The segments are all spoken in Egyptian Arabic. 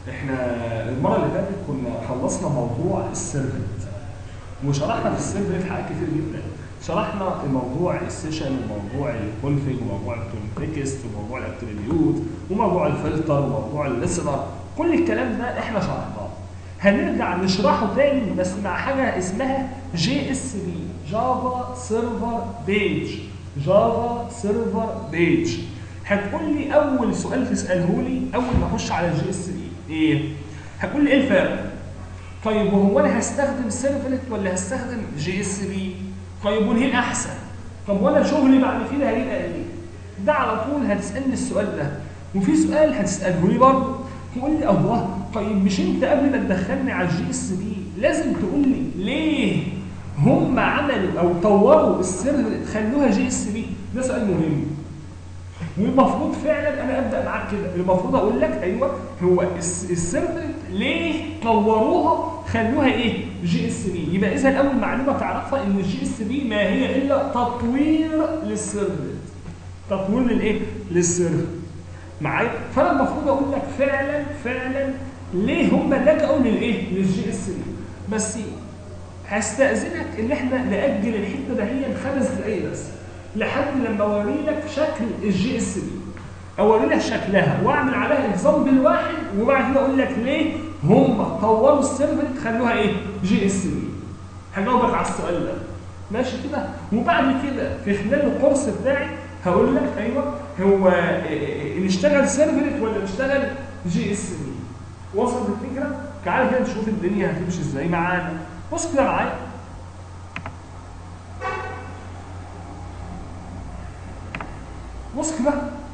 احنا المره اللي فاتت كنا خلصنا موضوع السيرفنت وشرحنا في السيرفنت حاجات كتير جدا شرحنا موضوع السيشن وموضوع الكونفيج وموضوع التكست وموضوع الاتريبيوت وموضوع الفلتر وموضوع الليسنر كل الكلام ده احنا شرحناه هنرجع نشرحه تاني بس مع حاجه اسمها جي اس بي جافا سيرفر بيج جافا سيرفر بيج هتقول لي اول سؤال تساله لي اول ما اخش على الجي اس بي ايه هتقول لي ايه الفرق طيب وهو انا هستخدم سيرفلت ولا هستخدم جي اس بي طيب وايه الاحسن طب وانا شغلي بعد كده هيبقى ايه ده على طول هتسالني السؤال ده وفي سؤال هتساله لي برضه تقول لي الله طيب مش انت قبل ما تدخلني على الجي اس بي لازم تقول لي ليه هم عملوا او طوروا السيرفلت خلوها جي اس بي ده سؤال مهم والمفروض فعلا انا ابدا معاك كده المفروض اقول لك ايوه هو السيرفلت ليه طوروها خلوها ايه جي اس بي يبقى اذا اول معلومه تعرفها ان الجي اس بي ما هي الا تطوير للسيرفلت تطوير للايه للسيرفلت معايا فانا المفروض اقول لك فعلا فعلا ليه هم لجأوا للايه للجي اس بي بس هستأذنك ان احنا نأجل الحته دهيا خمس دقايق بس لحد لما اوري لك شكل الجي اس بي اوري لك شكلها واعمل عليها اكزامبل واحد وبعد كده اقول لك ليه هم طوروا السيرفلت خلوها ايه جي اس بي هجاوبك على السؤال ده ماشي كده وبعد كده في خلال الكورس بتاعي هقول لك ايوه هو نشتغل سيرفلت ولا نشتغل جي اس بي وصل الفكره تعال كده نشوف الدنيا هتمشي ازاي معانا بص كده معايا بص كده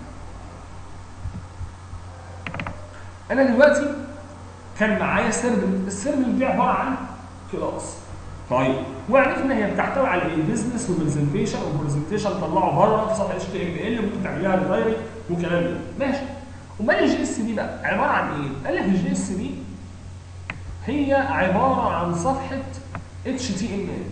انا دلوقتي كان معايا سيرفلت السيرفلت دي عباره عن كلاس طيب وعرفنا هي بتحتوي على ايه بزنس وبرزنتيشن والبرزنتيشن طلعه بره في صفحه اتش تي ام ال ممكن تعملها ريدايركت وكلام ده ماشي امال الجي اس بي بقى عباره عن ايه قال لك الجي اس بي هي عباره عن صفحه اتش تي ام ال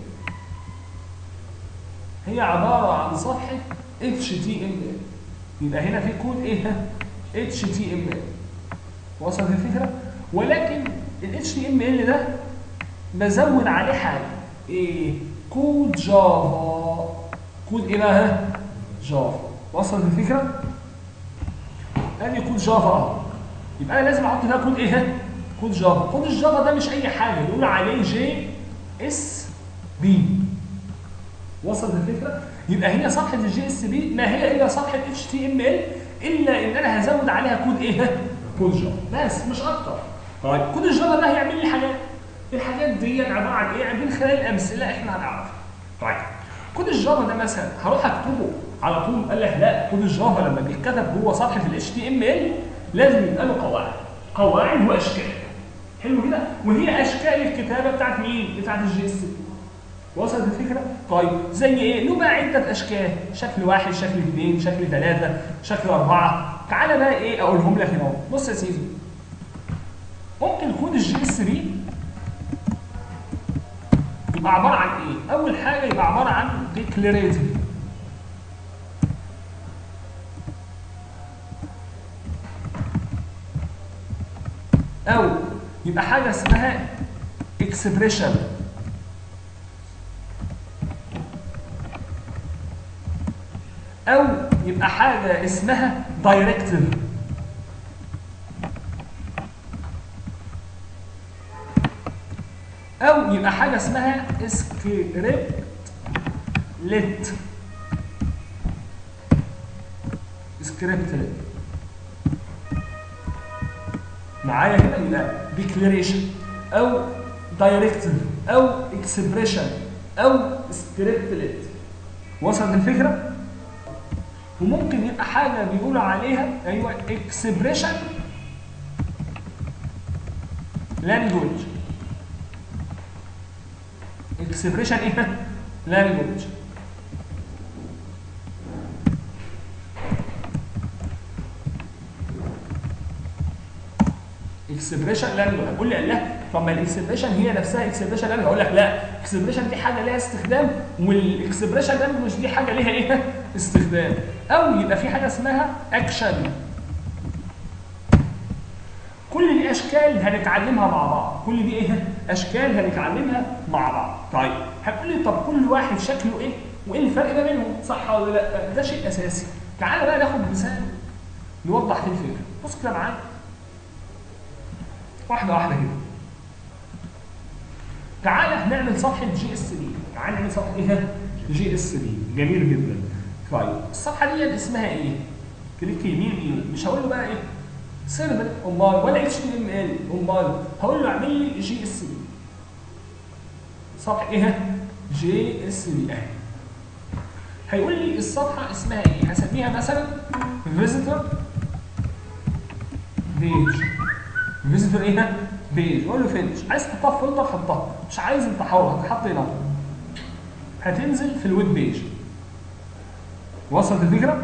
هي عباره عن صفحه اتش تي ام ال يبقى هنا في كود ايه اتش تي ام ال وصلت الفكره ولكن الاتش تي ام ال ده بزود عليه حاجه ايه كود جافا كود ايه بقى جافا وصلت الفكره ادي كود جافا اهو يبقى انا لازم احط فيها كود ايه كود جافا كود الجافا ده مش اي حاجه نقول عليه جي اس بي وصلت الفكره يبقى هي صفحه الجي اس بي ما هي الا صفحه اتش تي ام ال الا ان انا هزود عليها كود ايه كود جافا بس مش اكتر طيب كود الجافا ده هيعمل لي حاجات الحاجات دي عباره عن ايه من خلال الامثله احنا هنعرفها طيب كود الجافا ده مثلا هروح اكتبه على طول قال لك لا كود الجافا لما بيتكتب جوه صفحه الاتش تي ام ال لازم يبقى له قواعد قواعد واشكال حلو كده وهي اشكال الكتابه بتاعت مين بتاعت الجي اس بي وصلت الفكره طيب زي ايه له بقى عده اشكال شكل واحد شكل اثنين شكل ثلاثه شكل اربعه تعالى بقى ايه اقولهم لك هنا بص يا سيدي ممكن كود الجي اس بي يبقى عباره عن ايه اول حاجه يبقى عباره عن ديكلاريتيف او يبقى حاجه اسمها اكسبريشن او يبقى حاجه اسمها دايركتيف او يبقى حاجه اسمها سكريبت لت سكريبت لت معايا هنا يبقى ديكلاريشن او دايركتيف او اكسبريشن او سكريبت لت وصلت الفكره وممكن يبقى حاجه بيقولوا عليها ايوه اكسبريشن لانجوج اكسبريشن ايه لانجوج اكسبريشن لانجوج هتقول لي لا طب ما الاكسبريشن هي نفسها اكسبريشن لانجوج هقول لك لا اكسبريشن دي حاجه ليها استخدام والاكسبريشن لانجوج دي حاجه ليها ايه استخدام او يبقى في حاجه اسمها اكشن كل دي اشكال هنتعلمها مع بعض كل دي ايه اشكال هنتعلمها مع بعض طيب هتقول لي طب كل واحد شكله ايه وايه الفرق ما بينهم صح ولا لا ده شيء اساسي تعالى بقى ناخد مثال نوضح فيه الفكره بص كده معايا واحده واحده كده تعالى نعمل صفحه جي اس بي تعالى نعمل صفحه ايه جي اس بي جميل جدا طيب الصفحه دي اسمها ايه كليك يمين يمين مش هقول له بقى ايه سيرفر امال ولا اتش تي ام ال امال هقول له اعمل لي جي اس بي صفحه ايه جي اس بي اهي هيقول لي الصفحه اسمها ايه هسميها مثلا فيزيتور بيج فيزيتور ايه بيج اقول له فينش عايز تحطها في فولدر حطها مش عايز انت حاول هتحط هنا هتنزل في الويب بيج وصلت الفكره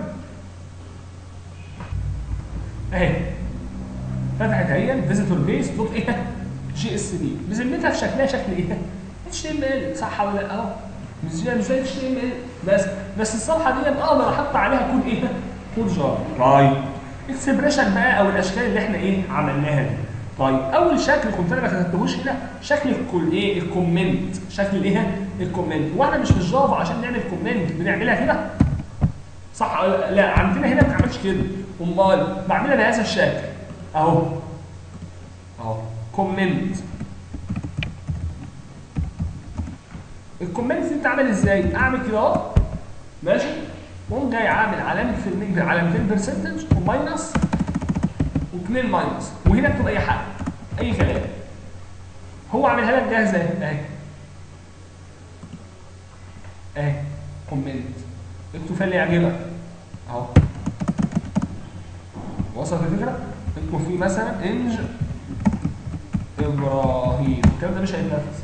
اهي فتحت اهي فيزيتور بيز دوت ايه جي اس بي بذمتها في شكلها شكل ايه اتش تي ام ال صح ولا لا اهو مش زي مش زي اتش تي ام ال بس بس الصفحه دي اقدر احط عليها كود ايه كود جافا طيب اكسبريشن بقى او الاشكال اللي احنا ايه عملناها دي طيب اول شكل كنت انا ما كتبتهوش هنا شكل الكل ايه الكومنت شكل الايه الكومنت واحنا مش في الجافا عشان نعمل كومنت بنعملها كده صح لا عندنا هنا ما بنعملش كده امال بعملها بهذا الشكل اهو اهو كومنت الكومنت دي بتتعمل ازاي اعمل كده اهو ماشي واقوم جاي عامل علامه في الميج علامتين برسنتج وماينس واثنين ماينس وهنا اكتب اي حاجه اي كلام هو عاملها لك جاهزه اهي اهي اهي كومنت اكتب فيها اللي يعجبك اهو وصلت الفكره اكتب فيه مثلا انج ابراهيم الكلام ده مش هيتنفذ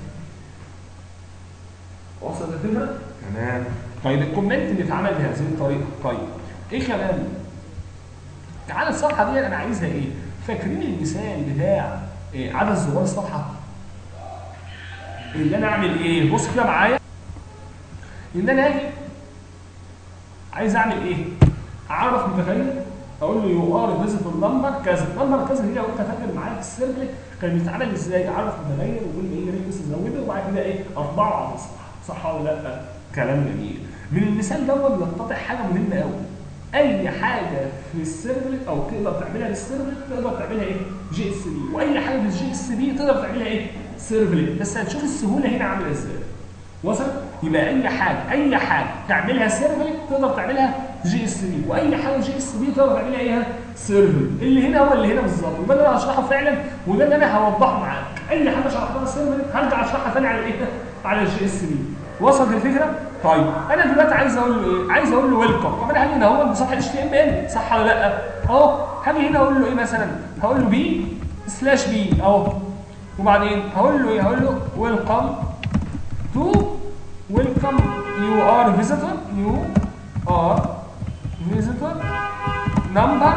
وصلت الفكره تمام طيب الكومنت اللي اتعمل بهذه الطريقه طيب ايه كمان تعالى الصفحه دي انا عايزها ايه فاكرين المثال بتاع إيه عدد زوار الصفحه اللي انا اعمل ايه بص كده معايا ان انا اجي عايز اعمل ايه اعرف متخيل اقول له يو ار فيزيبل نمبر كذا نمبر كذا دي لو انت فاكر معايا في السيرفلت كان بيتعمل ازاي اعرف متغير واقول له ايه ريكوست ازوده وبعد كده ايه اطبعه على الصفحه صح ولا لا كلام جميل من المثال دوت يتضح حاجه مهمه قوي اي حاجه في السيرفلت او تقدر تعملها للسيرفلت تقدر تعملها ايه جي اس بي واي حاجه في الجي اس بي تقدر تعملها ايه سيرفلت بس هنشوف السهوله هنا عامله ازاي وصل يبقى اي حاجه اي حاجه تعملها سيرفلت تقدر تعملها جي اس بي واي حاجه جي اس بي تقدر تعملها ايه سيرفلت اللي هنا هو اللي هنا بالظبط وده اللي انا هشرحه فعلا وده اللي انا هوضحه معاك اي حاجه شرحتها سيرفلت هرجع اشرحها ثاني على ايه على الجي اس بي وصلت الفكره طيب انا دلوقتي عايز اقول له ايه عايز اقول له ويلكم طب انا هاجي هنا اهو بصفحه اتش تي ام ال صح ولا لا اهو هاجي هنا اقول له ايه مثلا هقول له بي سلاش بي اهو وبعدين هقول له ايه هقول له ويلكم تو ويلكم يو ار فيزيتور يو ار فيزيتور نمبر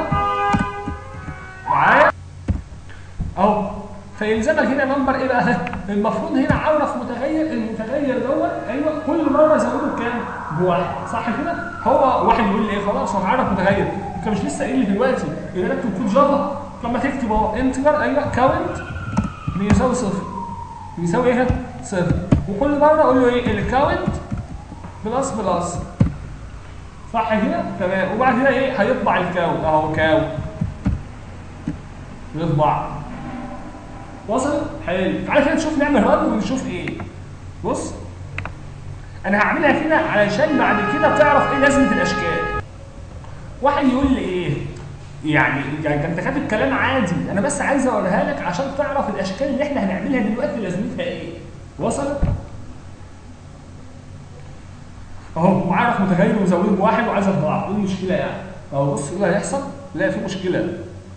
معايا اهو فيلزمك هنا نمبر ايه بقى؟ المفروض هنا اعرف متغير المتغير دوت ايوه كل مره ازوده بكام؟ بواحد صح كده؟ هو واحد يقول لي ايه خلاص هو هعرف متغير انت مش لسه قايل لي دلوقتي ان انا اكتب كود جافا لما تكتب اهو انتجر ايوه كاونت بيساوي صفر بيساوي ايه؟ صفر وكل مره اقول له ايه؟ الكاونت بلس بلس صح كده؟ تمام وبعد كده ايه؟ هيطبع الكاونت اهو كاونت يطبع وصل حلو تعالى كده نشوف نعمل رن ونشوف ايه بص انا هعملها كده علشان بعد كده تعرف ايه لازمه الاشكال واحد يقول لي ايه يعني يعني انت كاتب كلام عادي انا بس عايز اوريها لك عشان تعرف الاشكال اللي احنا هنعملها دلوقتي لازمتها ايه وصلت اهو وعارف متغير ومزوده بواحد وعايز اطبعه ايه المشكله يعني اهو بص ايه اللي هيحصل لا في مشكله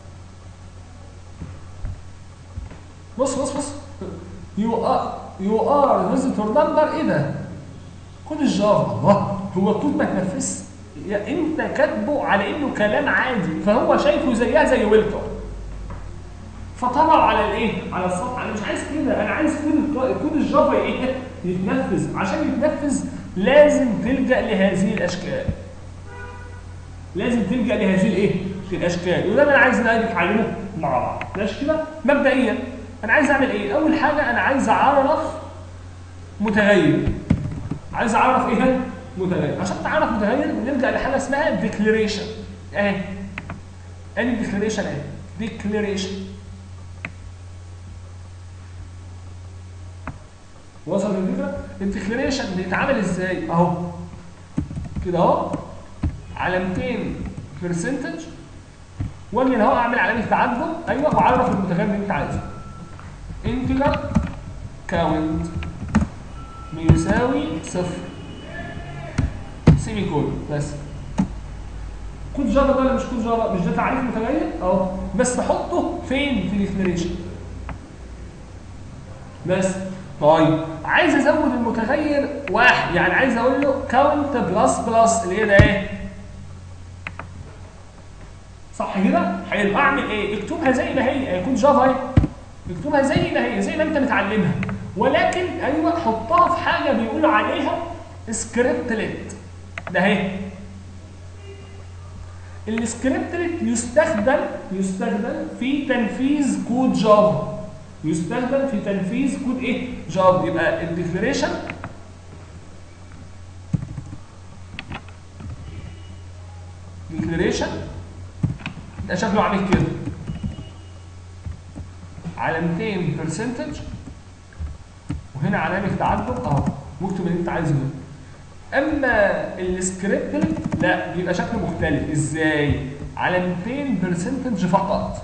بص بص بص يو ار يو ار فيزيتور نمبر ايه ده؟ كود الجافا الله هو الكود ما تنفذش انت كاتبه على انه كلام عادي فهو شايفه زيها زي ويلكم فطبعوا على الايه؟ على السطح انا مش عايز كده انا عايز كود كود الجافا ايه؟ يتنفذ عشان يتنفذ لازم تلجا لهذه الاشكال لازم تلجا لهذه الايه؟ الاشكال وده اللي انا عايز نتعلمه مع بعض ماشي كده مبدئيا انا عايز اعمل ايه اول حاجه انا عايز اعرف متغير عايز اعرف ايه هنا متغير عشان تعرف متغير بنلجا لحاجه اسمها ديكليريشن اهي ادي ديكليريشن اهي ديكليريشن وصل الفكره الديكليريشن بيتعمل ازاي اهو كده اهو علامتين برسنتج واجي هنا اهو اعمل علامه تعدد ايوه واعرف المتغير اللي انت عايزه انتجر كاونت بيساوي صفر سيمي كود بس كود جافا ده ولا مش كود جافا مش ده تعريف متغير اهو بس احطه فين في الديكليريشن بس طيب عايز ازود المتغير واحد يعني عايز اقول له كاونت بلس بلس اللي هي ده ايه صح كده حلو اعمل ايه اكتبها زي ما هي هيكون جافا اهي اكتبها زي ما هي زي ما انت متعلمها ولكن ايوه حطها في حاجه بيقولوا عليها سكريبتلت ده اهي السكريبتلت يستخدم يستخدم في تنفيذ كود جافا يستخدم في تنفيذ كود ايه جافا يبقى الديكليريشن ديكليريشن ده شكله عامل كده علامتين برسنتج وهنا علامه تعدد اهو واكتب اللي انت عايزه ده اما السكريبت لا بيبقى شكله مختلف ازاي علامتين برسنتج فقط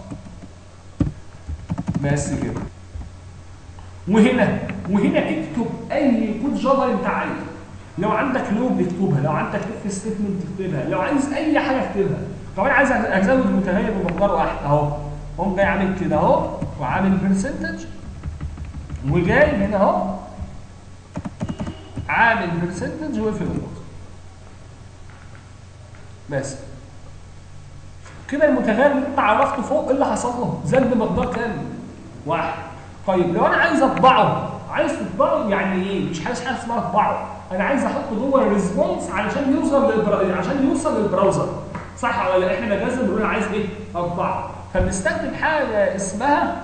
بس كده وهنا وهنا اكتب اي كود جافا انت عايزه لو عندك لوب اكتبها لو عندك اف ستيتمنت اكتبها لو عايز اي حاجه اكتبها طب انا عايز ازود المتغير بمقدار واحد اهو قوم جاي عامل كده اهو وعامل برسنتج وجاي هنا اهو عامل برسنتج وفي النقطه بس كده المتغير اللي انت عرفته فوق ايه اللي حصل له زاد بمقدار كام واحد طيب لو انا عايز اطبعه عايز تطبعه يعني ايه مش عايز حاجه اسمها اطبعه انا عايز احطه جوه الريسبونس علشان يوصل للبرا... عشان يوصل للبراوزر صح ولا لا احنا مجازا بنقول عايز ايه اطبعه فبنستخدم حاجه اسمها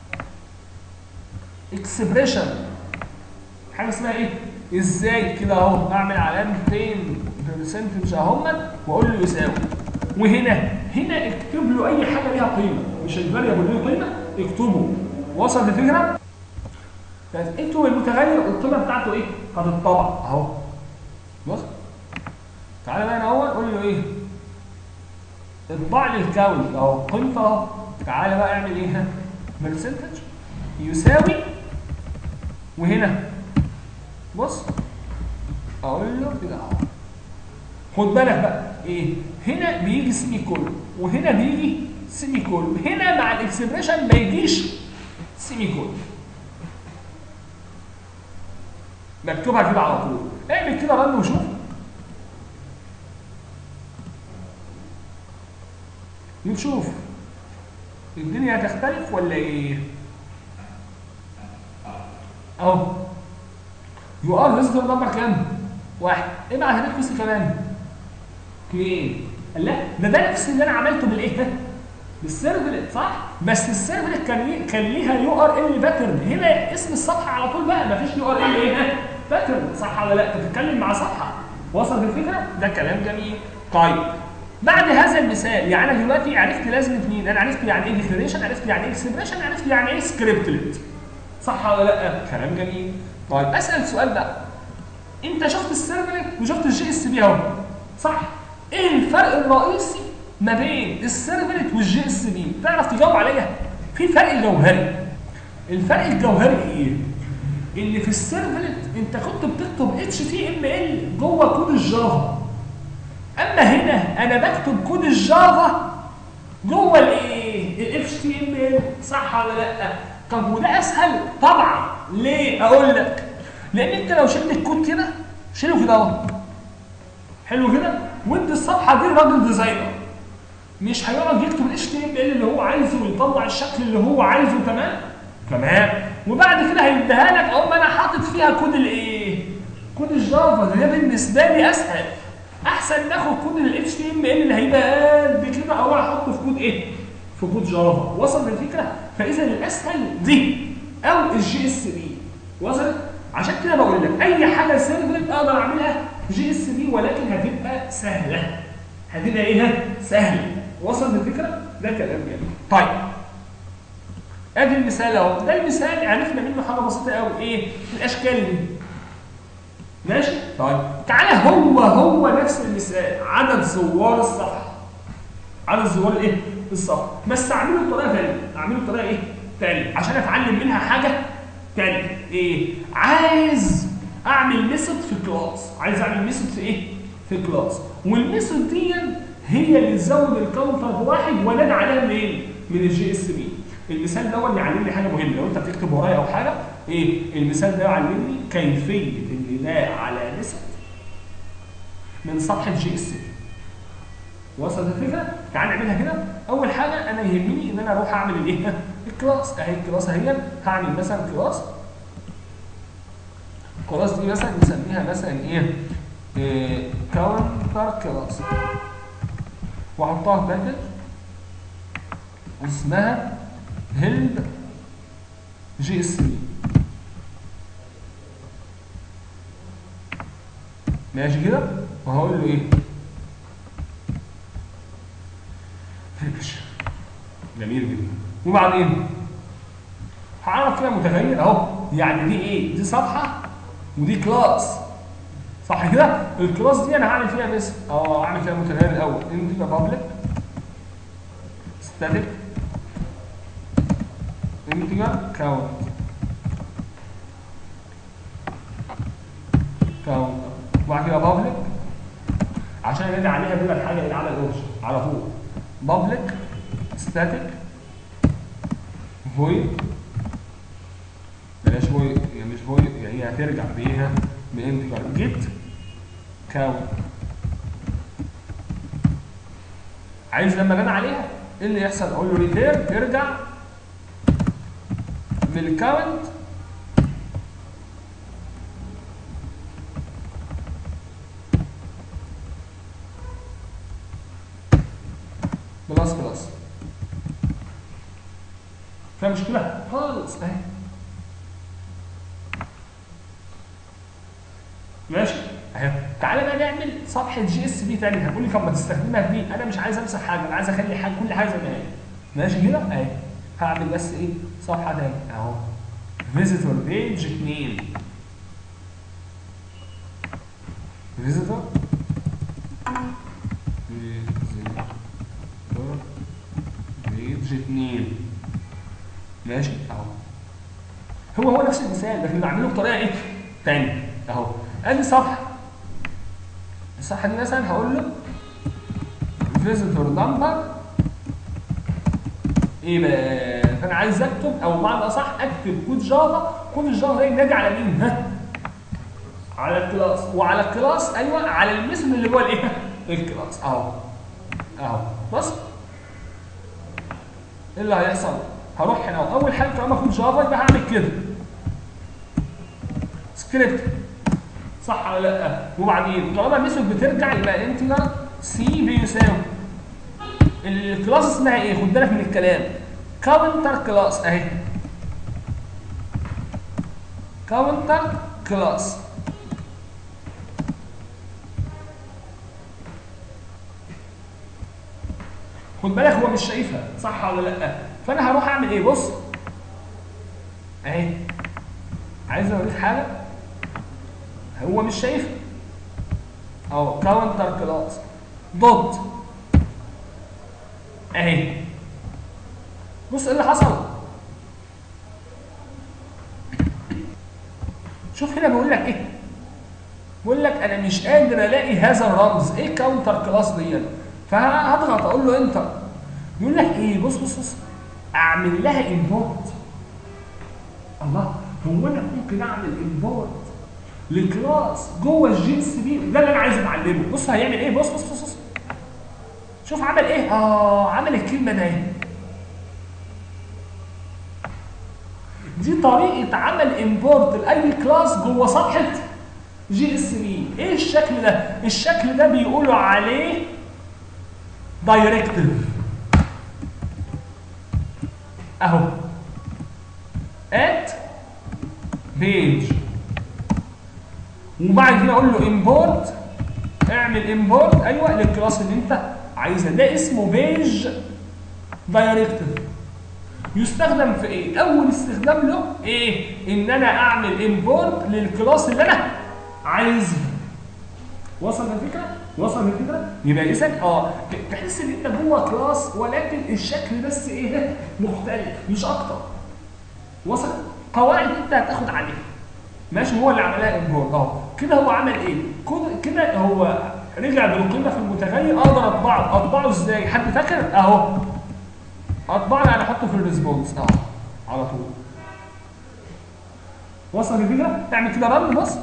اكسبريشن حاجه اسمها ايه ازاي كده اهو اعمل علامتين برسنتج اهمت واقول له يساوي وهنا هنا اكتب له اي حاجه ليها قيمه مش الفاريبل له قيمه اكتبه وصل الفكره انتوا المتغير القيمه بتاعته ايه هتطبع اهو بص تعالى بقى هنا اهو قول له ايه اطبع لي الكاونت اهو قيمته اهو تعالى بقى اعمل ايه برسنتج يساوي وهنا بص اقول له كده اهو خد بالك بقى ايه هنا بيجي سيمي كولون وهنا بيجي سيمي كولون هنا مع الاكسبريشن ما يجيش سيمي كولون مكتوبها كده على طول اعمل كده رن وشوف نشوف الدنيا هتختلف ولا ايه اهو يو ار ريزيدر نمبر كام واحد ابعت هناك كويس كمان اثنين لا ده ده نفس اللي انا عملته بالايه ده بالسيرفلت صح بس السيرفلت كان ليه كان ليها يو ار ال باترن هنا اسم الصفحه على طول بقى مفيش يو ار ال ايه باترن صح ولا لا انت بتتكلم مع صفحه وصل الفكره ده كلام جميل طيب بعد هذا المثال يعني انا دلوقتي عرفت لازم اثنين انا عرفت يعني ايه ديكلاريشن عرفت يعني ايه اكسبريشن عرفت يعني ايه سكريبتلت صح ولا لا كلام جميل طيب اسال سؤال بقى انت شفت السيرفلت وشفت الجي اس بي اهو صح ايه الفرق الرئيسي ما بين السيرفلت والجي اس بي تعرف تجاوب عليا في فرق جوهري الفرق الجوهري ايه ان في السيرفلت انت كنت بتكتب اتش تي ام ال جوه كود الجافا اما هنا انا بكتب كود الجافا جوه الايه الاتش تي ام ال صح ولا لا طب وده اسهل طبعا ليه اقول لك لان انت لو شلت الكود كده شيله كده اهو حلو كده وانت الصفحه دي راجل ديزاينر مش هيقعد يكتب الاتش تي ام ال اللي هو عايزه ويطلع الشكل اللي هو عايزه تمام تمام وبعد كده هيديها لك اقوم انا حاطط فيها كود الايه كود الجافا ده بالنسبه لي اسهل احسن ناخد كود الاتش تي ام ال اللي هيبقى قد كده او احطه في كود ايه في كود جافا وصل للفكره فاذا الاسهل دي او الجي اس بي وصلت عشان كده بقول لك اي حاجه سيرفلت اقدر اعملها جي اس بي ولكن هتبقى سهله هتبقى ايه سهله وصل الفكره ده كلام جميل طيب ادي المثال اهو ده المثال عرفنا منه حاجه بسيطه قوي ايه الاشكال دي ماشي طيب تعالى هو هو نفس المثال عدد زوار الصفحه عدد زوار الايه الصفحه بس اعمله بطريقه ثانيه اعمله بطريقه ايه ثانيه عشان اتعلم منها حاجه ثانيه ايه عايز اعمل ميثود في كلاس عايز اعمل ميثود في ايه في كلاس والميثود دي هي اللي تزود الكاونتر بواحد وانادي عليها منين من الجي اس بي المثال ده هو اللي يعلمني حاجه مهمه لو انت بتكتب ورايا او حاجه ايه المثال ده يعلمني كيفيه النداء على ميثود من صفحه جي اس بي وصلت الفكره تعال نعملها كده اول حاجه انا يهمني ان انا اروح اعمل الايه الكلاس اهي الكلاس اهي هعمل مثلا كلاس الكلاس دي مثلا نسميها مثلا ايه, إيه كاونتر كلاس واحطها في باكج اسمها هيلب جي اس بي ماشي كده وهقول له ايه فينش جميل جدا وبعدين هعرف كده متغير اهو يعني دي ايه دي صفحه ودي كلاس صح كده الكلاس دي انا هعمل فيها بس اه هعمل فيها متغير الاول انتجر بابليك ستاتيك انتجر كاونت كاونت وبعد كده بابليك عشان ينادي عليها بيبقى الحاجه اللي على الاوبشن على طول بابليك ستاتيك فويد بلاش فويد هي مش فويد هي هترجع بايه بانتجر جيت كاونت عايز لما جانا عليها ايه اللي يحصل اقول له ريتير ترجع من الكاونت بلس بلس فيها مشكلة خالص اهي ماشي اهي تعالى بقى نعمل صفحة جي اس بي تاني هتقول لي طب ما تستخدمها في مين؟ انا مش عايز امسح حاجة انا عايز اخلي حاجة كل حاجة زي ما هي ماشي كده اهي هعمل بس ايه صفحة تاني اهو فيزيتور بيج 2 فيزيتور بيج 2 ماشي اهو هو هو نفس المثال لكن بعمله بطريقه ايه؟ تانية اهو ادي صفحه الصفحه دي مثلا هقول له فيزيتور نمبر ايه بقى فانا عايز اكتب او بمعنى اصح اكتب كود جافا كود الجافا ده ينادي على مين ها على الكلاس وعلى الكلاس ايوه على الميثود اللي هو الايه الكلاس اهو اهو بص ايه اللي هيحصل هروح هنا اول حاجه طالما كود جافا يبقى هعمل كده سكريبت صح ولا لا وبعدين طالما الميثود بترجع يبقى انتجر سي بيساوي الكلاس اسمها ايه خد بالك من الكلام كاونتر كلاس اهي كاونتر كلاس خد بالك هو مش شايفها صح ولا لا فانا هروح اعمل ايه بص اهي عايز اوريك حاجه هو مش شايفها اهو كاونتر كلاس دوت اهي بص ايه اللي حصل شوف هنا بيقول لك ايه بيقول لك انا مش قادر الاقي هذا الرمز ايه كاونتر كلاس دي فهضغط اقول له انتر يقول لك ايه بص بص بص اعمل لها امبورت الله هو انا ممكن اعمل امبورت لكلاس جوه الجي اس بي ده اللي انا عايز اتعلمه بص هيعمل ايه بص بص بص, بص. شوف عمل ايه اه عمل الكلمه ده دي طريقه عمل امبورت لاي كلاس جوه صفحه جي اس بي ايه الشكل ده الشكل ده بيقولوا عليه دايركتيف اهو بيج وبعد كده اقول له امبورت اعمل امبورت ايوه للكلاس اللي انت عايزها ده اسمه بيج دايركتيف يستخدم في ايه اول استخدام له ايه ان انا اعمل امبورت للكلاس اللي انا عايزها وصل الفكره وصل الفكره يبقى اذا اه ت- تحس ان انت جوه كلاس ولكن الشكل بس ايه مختلف مش اكتر وصل قواعد انت هتاخد عليها ماشي هو اللي عملها امبورت اه كده هو عمل ايه كده- كده هو رجع بالقيمه في المتغير اقدر اطبعه اطبعه ازاي حد فاكر اهو اطبعه يعني احطه في الريسبونس اهو على طول وصل الفكره تعمل كده رن بص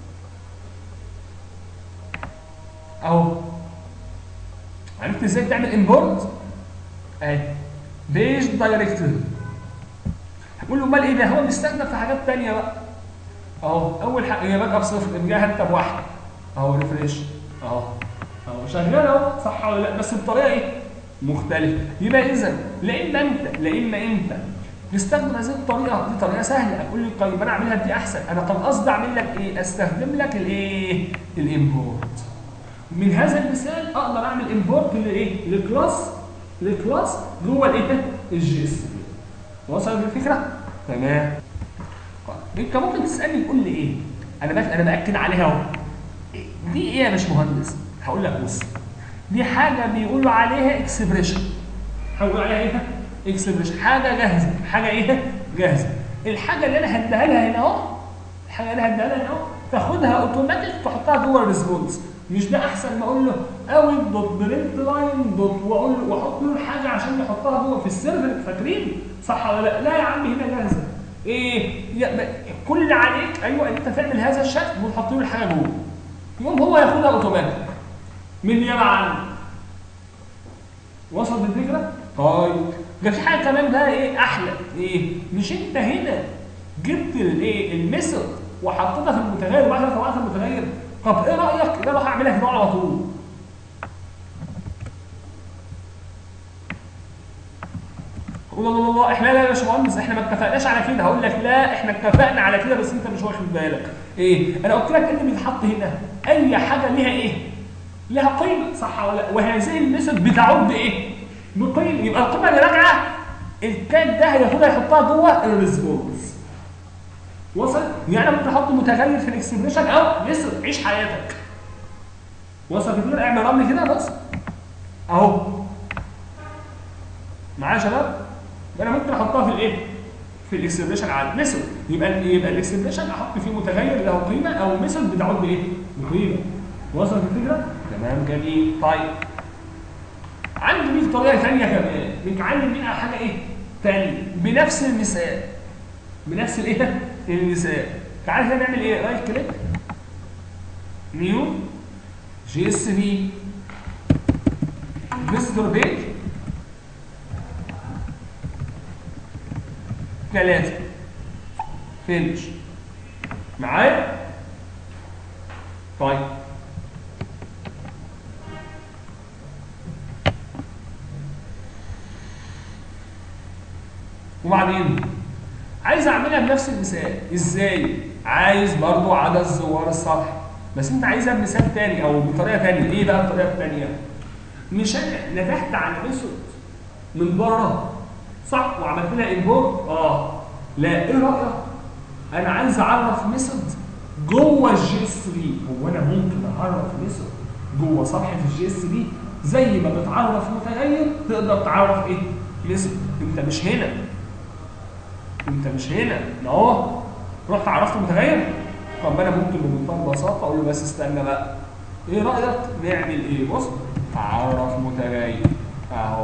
اهو عرفت ازاي تعمل امبورت اهي بيج دايركتيف هقول له امال ايه ده هو بيستخدم في حاجات تانية بقى اهو اول حاجه هي باك اب صفر ارجعها انت بواحد اهو ريفريش اهو اهو شغال اهو صح ولا لا بس بطريقه ايه مختلفه يبقى اذا لا اما انت لا اما انت تستخدم هذه الطريقه دي طريقه سهله اقول لي طيب انا اعملها دي احسن انا كان قصدي اعمل لك ايه استخدم لك الايه الامبورت من هذا المثال اقدر اعمل امبورت لايه لكلاس لكلاس جوه الايه الجي اس وصل الفكره تمام طيب انت ممكن تسالني تقول لي ايه انا بس انا باكد عليها اهو إيه- دي ايه يا باشمهندس هقول لك بص دي حاجه بيقولوا عليها اكسبريشن هقول عليها ايه اكسبريشن حاجه جاهزه حاجه ايه جاهزه الحاجه اللي انا هديها لها هنا اهو الحاجه اللي هديها لها هنا اهو تاخدها اوتوماتيك تحطها جوه الريسبونس مش ده احسن ما اقول له اوت دوت برنت لاين دوت واقول له واحط له الحاجه عشان يحطها جوه في السيرفر فاكرين صح ولا لا لا يا عم هنا جاهزه ايه يا ب- كل اللي عليك ايوه انت تعمل هذا الشكل وتحط له الحاجه جوه يقوم هو ياخدها اوتوماتيك من النيابه عنه وصلت الفكره؟ طيب ده في حاجه كمان بقى ايه احلى ايه؟ مش انت هنا جبت الايه الميثود وحطيتها في المتغير وبعد كده طلعتها في المتغير طب ايه رايك ده اروح اعملها كده على طول قول الله الله احنا لا يا باشمهندس احنا ما اتفقناش على كده هقول لك لا احنا اتفقنا على كده بس انت مش واخد بالك ايه انا قلت لك ايه اللي بيتحط هنا اي حاجه ليها ايه لها قيمه صح ولا لا وهذه الميثود بتعود بايه بقيمه يبقى القيمه اللي راجعه الكاد ده هياخدها يحطها جوه الريسبونس وصل يعني انا ممكن احط متغير في الاكسبريشن او ميثود عيش حياتك وصل كده اعمل رمل كده بص اهو معايا يا شباب يبقى انا ممكن احطها في الايه في الاكسبريشن على ميثود يبقى يبقى الاكسبريشن احط فيه متغير له قيمه او ميثود بتعود بايه بقيمه وصلت الفكره تمام جميل طيب عندي ليك طريقه ثانيه كمان بنتعلم منها حاجه ايه ثانيه بنفس المثال بنفس الايه المثال تعال هنا نعمل ايه رايت كليك نيو جي اس في فيزيتور بيج ثلاثة فينش معايا؟ طيب وبعدين عايز اعملها بنفس المثال ازاي عايز برضو عدد زوار السطح بس انت عايزها بمثال تاني او بطريقه تانيه ايه بقى الطريقه التانيه مش انا نتحت على ميثود من بره صح وعملت لها امبورت اه لا ايه رايك انا عايز اعرف ميثود جوه الجي اس بي هو انا ممكن اعرف ميثود جوه صفحه الجي اس بي زي ما بتعرف متغير تقدر تعرف ايه ميثود انت مش هنا انت مش هنا اهو رحت عرفت متغير طب انا ممكن بمنتهى البساطه اقول له بس استنى بقى ايه رايك نعمل ايه بص اعرف متغير اهو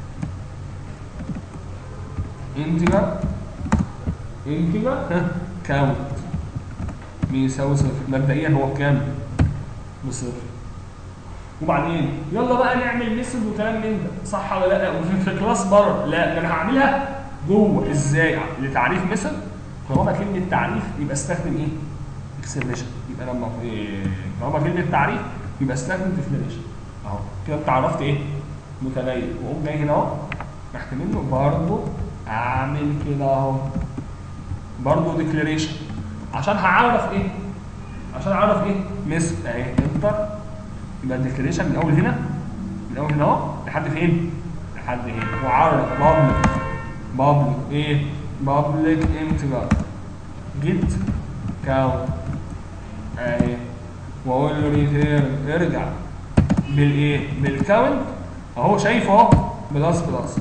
انتجر انتجر كاونت بيساوي صفر مبدئيا هو بكام؟ بصفر وبعدين يلا بقى نعمل ميثود وكلام من ده صح ولا لا وفي في كلاس بره لا ده انا هعملها جوه ازاي لتعريف ميثود طالما كلمه تعريف يبقى استخدم ايه اكسبريشن يبقى لما إيه طالما كلمه تعريف يبقى استخدم ديكلاريشن اهو كده انت عرفت ايه متغير واقوم جاي هنا اهو تحت منه برضه اعمل كده اهو برضه ديكلاريشن عشان هعرف ايه عشان اعرف ايه ميثود اهي انتر يبقى الديكلاريشن من اول هنا من اول هنا اهو لحد فين لحد هنا وعرف بابليك بابليك ايه بابليك انتجر جيت كاونت اهي واقول له ريتيرن ارجع بالايه بالكاونت اهو شايفه اهو بلس بلس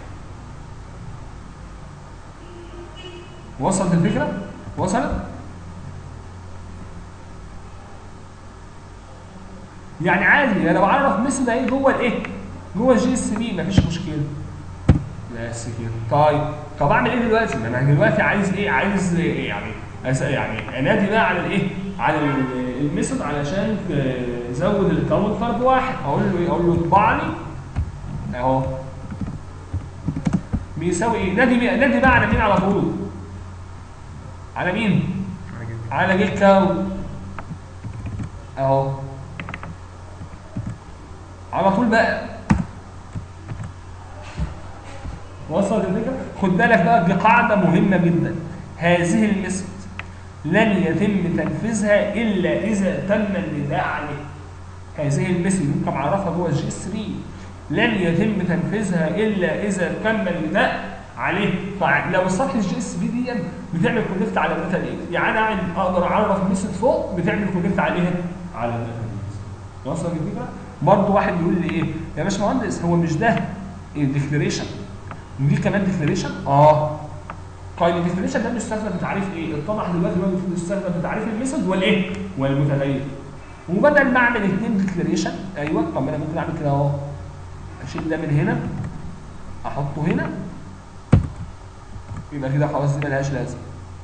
وصلت الفكره وصلت يعني عادي انا بعرف مثل ايه جوه الايه جوه الجي اس بي مفيش مشكله بس كده طيب طب اعمل ايه دلوقتي ما انا دلوقتي عايز ايه عايز إيه يعني أس- يعني انادي بقى على الايه على ال- الميثود علشان تزود الكاونتر بواحد اقول له ايه اقول له اطبع لي اهو بيساوي ايه نادي بقى نادي بقى على مين على طول على مين على جيت كاونت اهو على طول بقى وصلت الفكره خد بالك بقى دي قاعده مهمه جدا هذه الميثود لن يتم تنفيذها الا اذا تم النداء عليه هذه الميثود ممكن اعرفها جوه الجي 3 لن يتم تنفيذها الا اذا تم النداء عليه فلو السطح الجي اس بي دي بتعمل كونكت على الداتا بيز يعني انا أعمل اقدر اعرف ميثود فوق بتعمل كونكت عليها على الداتا بيز وصل الفكره برضه واحد يقول لي ايه يا باشمهندس هو مش ده الديكلاريشن ودي كمان ديكلاريشن اه طيب الديكلاريشن ده بيستخدم بتعريف ايه اتضح دلوقتي ان هو بيستخدم بتعريف الميثود والايه والمتغير وبدل ما اعمل اثنين ديكلاريشن ايوه طب ما انا ممكن اعمل كده اهو اشيل ده من هنا احطه هنا يبقى كده خلاص دي ملهاش لازمه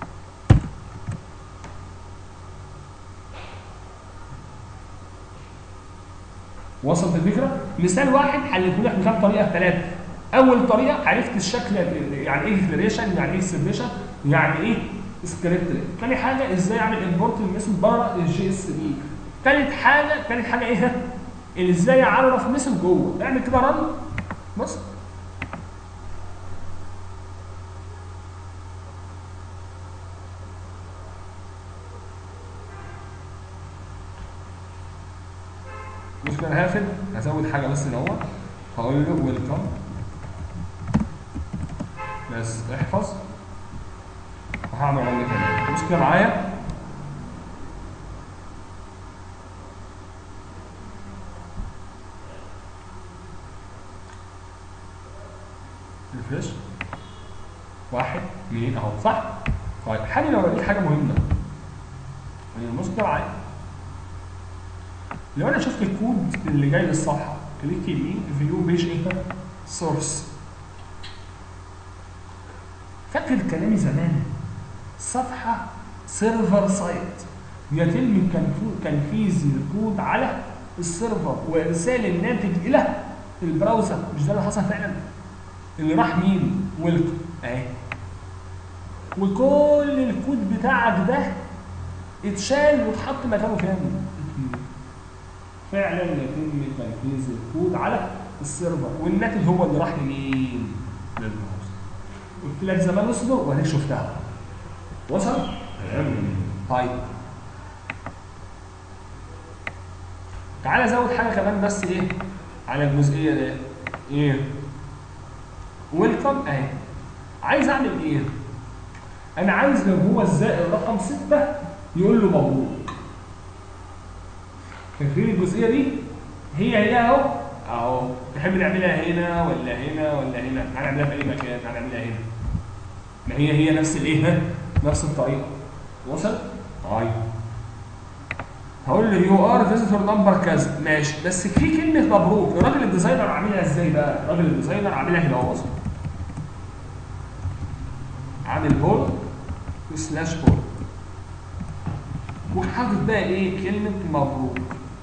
وصلت الفكره مثال واحد حلته لك بكام طريقه ثلاثه اول طريقه عرفت الشكل يعني ايه ديكلاريشن يعني ايه سيبريشن يعني ايه سكريبت تاني حاجه ازاي اعمل امبورت الميثود بره الجي اس بي تالت حاجه تالت حاجه ايه ازاي اعرف ميثود جوه اعمل كده رن بص بص انا هاخد هزود حاجه بس هنا اهو هقول له ويلكم بس احفظ وهعمل رن كمان بص كده معايا ريفرش واحد اثنين اهو صح؟ طيب حالي لو لقيت حاجه مهمه يعني بص كده معايا لو انا شفت الكود اللي جاي للصفحه كليك يمين فيو بيج ايه سورس فاكر كلامي زمان صفحه سيرفر سايت يتم كنفو- تنفيذ الكود على السيرفر وارسال الناتج الى البراوزر مش ده اللي حصل فعلا اللي راح مين ويلكم اهي وكل الكود بتاعك ده اتشال واتحط مكانه فين فعلا يتم تنفيذ الكود على السيرفر والناتج هو اللي راح لمين للبراوزر قلت لك زمان اصبر وهديك شفتها وصل طيب تعالى زود حاجه كمان بس ايه على الجزئيه دي ايه ويلكم اهي عايز اعمل ايه انا عايز لو هو الزائر رقم 6 يقول له مبروك فاكرين الجزئيه دي هي هي اهو اهو تحب نعملها هنا ولا هنا ولا هنا هنعملها في اي مكان هنعملها هنا ما هي هي نفس الايه نفس الطريقه وصل طيب هقول له يو ار فيزيتور نمبر كذا ماشي بس في كلمه مبروك الراجل الديزاينر عاملها ازاي بقى الراجل الديزاينر عاملها هنا اهو اصلا عامل بول سلاش بول وحاطط بقى ايه كلمه مبروك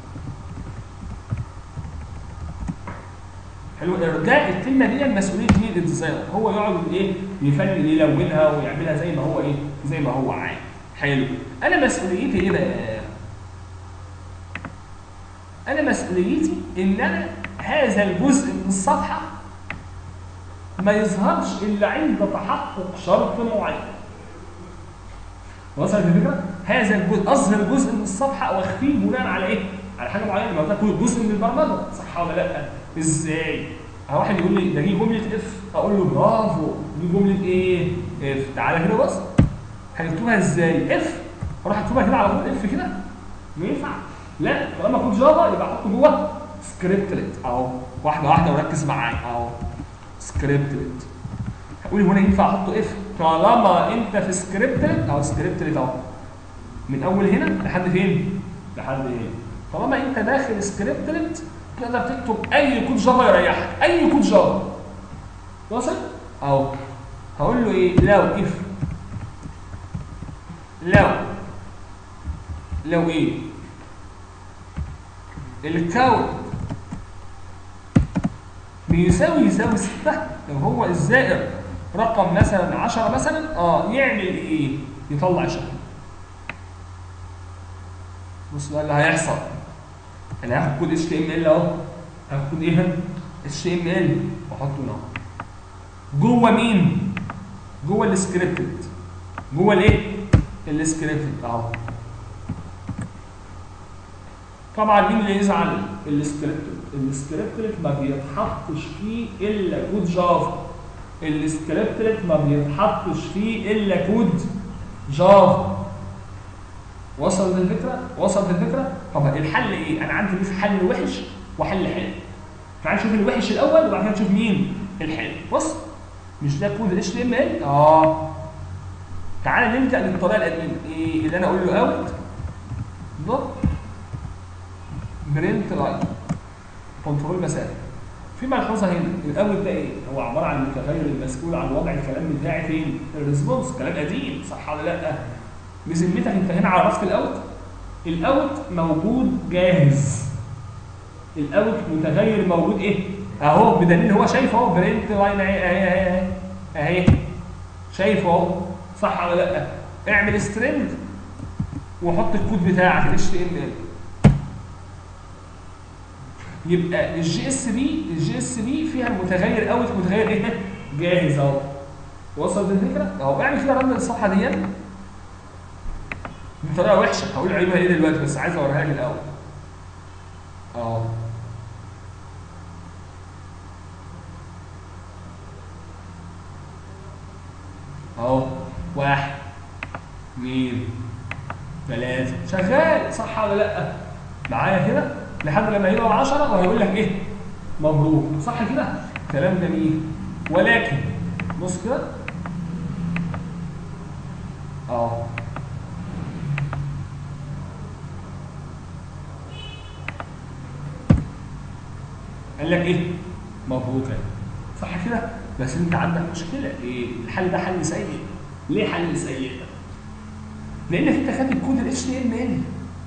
حلو ارجاء الكلمه دي مسؤوليه مين الديزاينر هو يقعد ايه يفنن يلونها ويعملها زي ما هو ايه زي ما هو عايز حلو انا مسؤوليتي ايه بقى انا مسؤوليتي ان انا هذا الجزء من الصفحه ما يظهرش الا عند تحقق شرط معين وصلت الفكره؟ هذا الجزء اظهر جزء من الصفحه او اخفيه بناء على ايه؟ على حاجه معينه ما ده كله جزء من البرمجه صح ولا لا؟ ازاي؟ واحد يقول لي ده دي جمله اف اقول له برافو دي جمله ايه؟ اف تعالى كده بص هنكتبها ازاي؟ اف اروح اكتبها كده على طول اف كده ينفع؟ لا طالما كود جافا يبقى احطه جوه سكريبتلت اهو واحده واحده وركز معايا اهو سكريبتلت هقول هنا ينفع احطه اف طالما انت في سكريبتلت اهو سكريبتلت اهو من اول هنا لحد فين؟ لحد هنا طالما انت داخل سكريبتلت تقدر تكتب اي كود جافا يريحك اي كود جافا واصل؟ اهو هقول له ايه؟ لو اف لو لو ايه؟ الكون بيساوي يساوي 6 لو هو الزائر رقم مثلا 10 مثلا اه يعمل ايه؟ يطلع شكل بص بقى اللي هيحصل انا هاخد كود اتش تي ام ال اهو هاخد كود ايه هنا؟ اتش تي ام ال واحطه هنا اهو جوه مين؟ جوه السكريبتد جوه الايه؟ السكريبتد اهو طبعا مين اللي يزعل؟ السكريبتد السكريبتد ما بيتحطش فيه الا كود جافا السكريبتد ما بيتحطش فيه الا كود جافا وصلت الفكره؟ وصلت الفكره؟ طب الحل ايه؟ انا عندي في حل وحش وحل حلو. تعال نشوف الوحش الاول وبعد كده نشوف مين الحلو. بص مش ده كود ال HTML؟ اه تعال نلجا للطريقه القديمه ايه اللي انا اقول له اوت دوت برنت لاين كنترول مسافه في ملحوظه هنا الاول ده ايه؟ هو عباره عن المتغير المسؤول عن وضع الكلام بتاعي فين؟ الريسبونس كلام قديم صح ولا لا؟ بذمتك انت هنا عرفت الاوت الاوت موجود جاهز الاوت متغير موجود ايه اهو بدليل هو شايف اهو برنت لاين اهي اهي اهي اهي شايف اهو صح ولا لا اعمل سترينج وحط الكود بتاعك ال HTML يبقى الجي اس بي الجي اس بي فيها المتغير اوت متغير ايه جاهز اهو وصلت الفكره اهو اعمل كده رن للصفحه دي بطريقه وحشه هقول عيبها ايه دلوقتي بس عايز اوريها لك الاول اه اهو واحد اثنين ثلاثة شغال صح ولا لا؟ معايا كده لحد لما يبقى 10 وهيقول لك ايه؟ مبروك صح كده؟ كلام جميل ولكن بص كده اه قال لك ايه؟ مبروك اهي صح كده؟ بس انت عندك مشكله ايه؟ الحل ده حل سيء ليه حل سيء؟ لانك انت كاتب كود ال HTML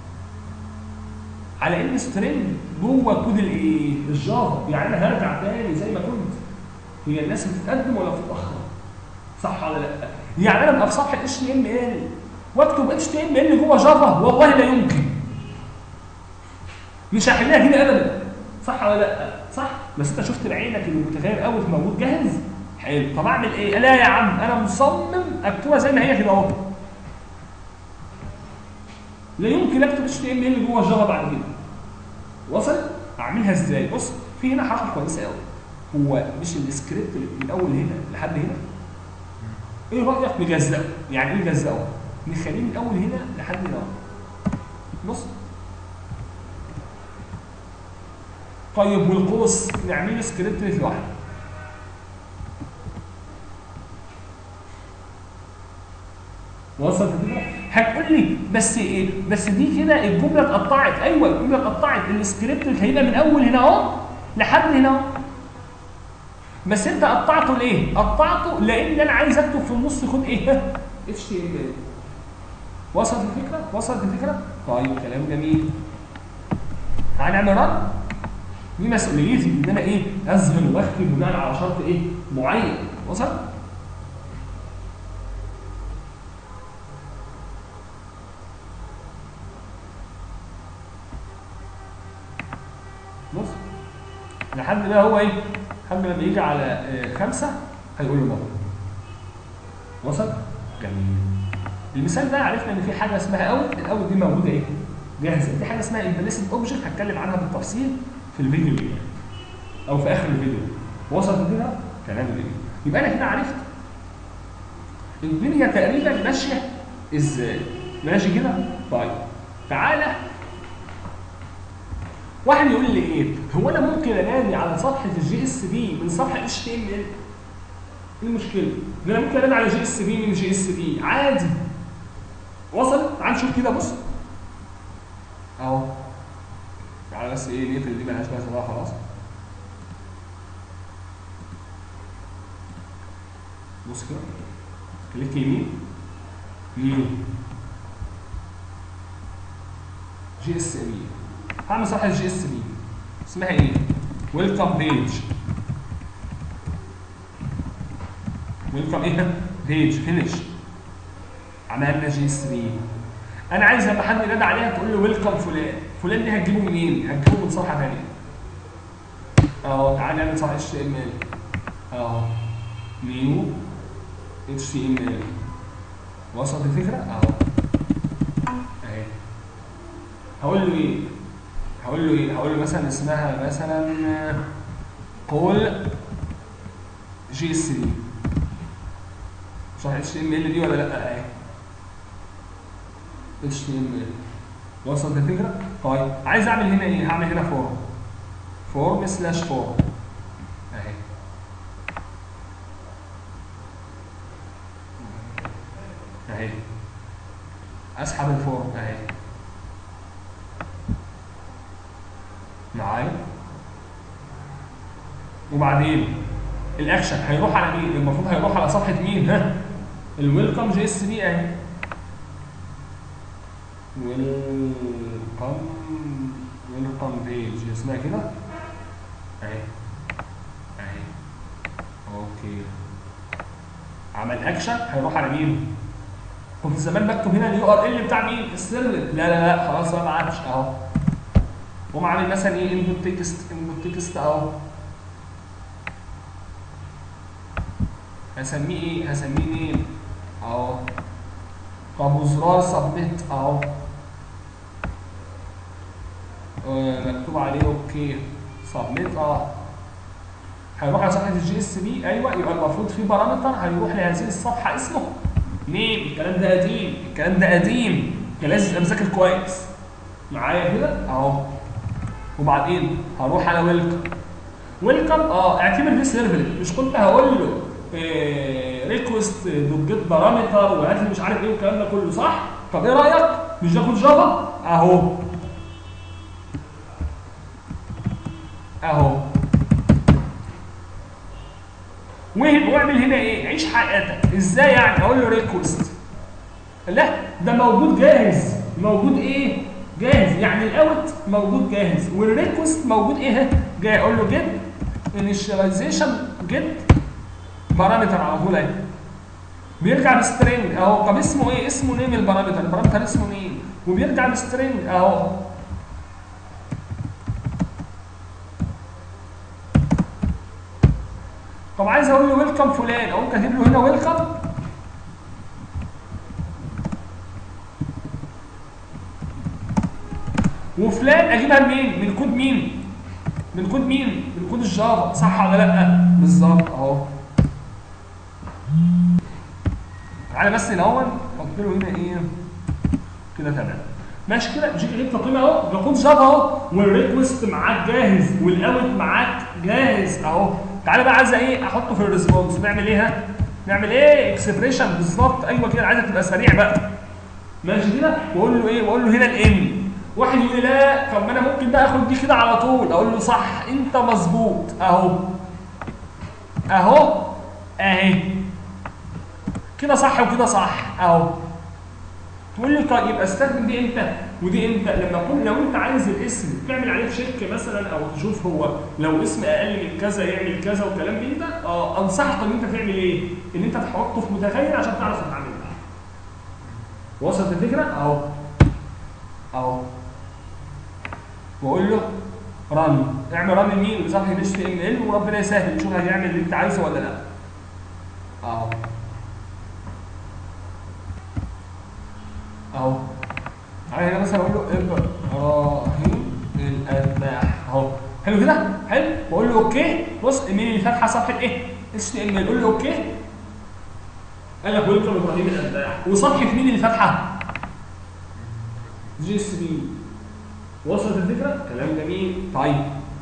على ان سترينج جوه كود الايه؟ الجافا يعني انا هرجع تاني زي ما كنت هي الناس بتتقدم ولا بتتاخر؟ صح ولا لا؟ يعني انا ابقى في صفحه HTML واكتب HTML جوه جافا والله لا يمكن مش هحلها كده ابدا صح ولا لا؟ صح بس انت شفت بعينك ان المتغير اوت موجود جاهز حلو طب اعمل ايه؟ لا يا عم انا مصمم اكتبها زي ما هي كده اهو لا يمكن اكتب اتش تي ام ال جوه الجافا بعد كده وصل؟ اعملها ازاي؟ بص في هنا حركه كويسه قوي هو مش السكريبت من اول هنا لحد هنا ايه رايك نجزئه؟ يعني ايه نجزئه؟ نخليه من اول هنا لحد هنا بص طيب والقوس نعمله سكريبت لوحده وصلت كده هتقول لي بس ايه بس دي كده الجمله اتقطعت ايوه الجمله اتقطعت السكريبت هيبقى من اول هنا اهو لحد هنا اهو بس انت قطعته ليه قطعته لان انا عايز اكتب في النص كود ايه اتش تي ام ال وصلت الفكره وصلت الفكره طيب كلام جميل هنعمل رن دي مسؤوليتي ان انا ايه اذهن واخفي بناء على شرط ايه معين وصل بص لحد بقى هو ايه لحد لما يجي على آه، خمسة هيقول له مبروك وصل جميل المثال ده عرفنا ان في حاجه اسمها اوت الاوت دي موجوده ايه جاهزه دي حاجه اسمها امبليسيت اوبجكت هتكلم عنها بالتفصيل في الفيديو اللي جاي او في اخر الفيديو وصلت كده كلام جميل يبقى انا كده عرفت الدنيا تقريبا ماشيه ازاي ماشي كده طيب تعالى واحد يقول لي ايه هو انا ممكن انادي على صفحه الجي اس بي من صفحه اتش تي ام ال ايه المشكله ان انا ممكن انادي على جي اس بي من جي اس بي عادي وصلت تعال نشوف كده بص اهو تعالى بس ايه نقفل دي ملهاش لازمه بقى خلاص بص كده كليك يمين يمين جي اس بي هعمل صفحه جي اس بي اسمها ايه ويلكم بيج ويلكم ايه بيج فينيش عملنا جي اس بي انا عايز لما حد ينادي عليها تقول له ويلكم فلان فلان دي هتجيبه منين هتجيبه من صفحه ثانيه اهو تعالى نعمل صفحه اتش تي ام ال اهو نيو اتش تي ام ال وصلت الفكره اهو اهي هقول له ايه هقول له ايه هقول له مثلا اسمها مثلا قول جي اس بي صح اتش تي ام ال دي ولا لا اهي اتش تي ام ال وصلت الفكره طيب عايز اعمل هنا ايه هعمل هنا فورم فورم سلاش فورم اهي اهي اسحب الفورم اهي معايا وبعدين الاكشن هيروح على مين المفروض هيروح على صفحه مين ها الويلكم جي اس بي اهي ويلكم ويلكم بيج اسمها كده اهي اهي اوكي عمل اكشن هيروح على مين كنت زمان بكتب هنا اليو ار ال بتاع مين السيرفر لا لا لا خلاص بقى ما عادش اهو قوم عامل مثلا ايه انبوت تكست انبوت تكست اهو هسميه ايه هسميه مين اهو طب وزرار سبميت اهو آه، مكتوب عليه اوكي سبميت اه هيروح على صفحه الجي اس بي ايوه يبقى المفروض في بارامتر هيروح لهذه الصفحه اسمه نيم الكلام ده قديم الكلام ده قديم كان لازم تبقى مذاكر كويس معايا كده اهو وبعدين هروح على ويلكم ويلكم اه اعتبر دي سيرفر مش كنت هقول له ريكوست دوت جيت بارامتر وهات لي مش عارف ايه والكلام ده كله صح؟ طب ايه رايك؟ مش ده كود جافا؟ اهو اهو وهم- واعمل هنا ايه؟ عيش حياتك ازاي يعني؟ اقول له ريكوست لا ده موجود جاهز موجود ايه؟ جاهز يعني الاوت موجود جاهز والريكوست موجود ايه؟ جاي اقول له جيت انيشاليزيشن جيت بارامتر على طول اهي بيرجع بسترنج اهو طب اسمه ايه؟ اسمه نيم البارامتر البارامتر اسمه مين؟ وبيرجع بسترنج اهو طب عايز اقول له ويلكم فلان اقوم كاتب له هنا ويلكم وفلان اجيبها منين؟ من كود مين؟ من كود مين؟ من كود الجافا صح ولا لا؟ بالظبط اهو تعالى بس الاول احط له هنا ايه؟ كده تمام ماشي كده جيت جبت قيمه اهو ده كود جافا اهو والريكوست معاك جاهز والاوت معاك جاهز اهو تعالى بقى عايز ايه احطه في الريسبونس نعمل ايه ها؟ نعمل ايه؟ اكسبريشن بالظبط ايوه كده عايزك تبقى سريع بقى ماشي كده واقول له ايه؟ واقول له هنا الان واحد يقول لي لا طب ما انا ممكن بقى اخد دي كده على طول اقول له صح انت مظبوط اهو اهو اهي كده صح وكده صح اهو تقول لي طيب يبقى استخدم دي امتى ودي امتى لما اكون لو انت عايز الاسم تعمل عليه تشيك مثلا او تشوف هو لو اسم اقل من كذا يعمل كذا وكلام من ده اه انصحك ان انت تعمل ايه ان انت تحطه في متخيل عشان تعرف تتعامل معاه وصلت الفكره اهو اهو واقول له رن اعمل رن لمين لصفحه اتش تي ام ال وربنا يسهل نشوف هيعمل اللي انت عايزه ولا لا اهو اهو تعالى هنا مثلا اقول له ابراهيم الاتباع اهو حلو كده حلو واقول له اوكي بص مين اللي فاتحه صفحه ايه اتش تي ام ال قول له اوكي قال لك ويلكم ابراهيم الاتباع وصفحه مين اللي فاتحه جي اس بي وصلت الفكره كلام جميل طيب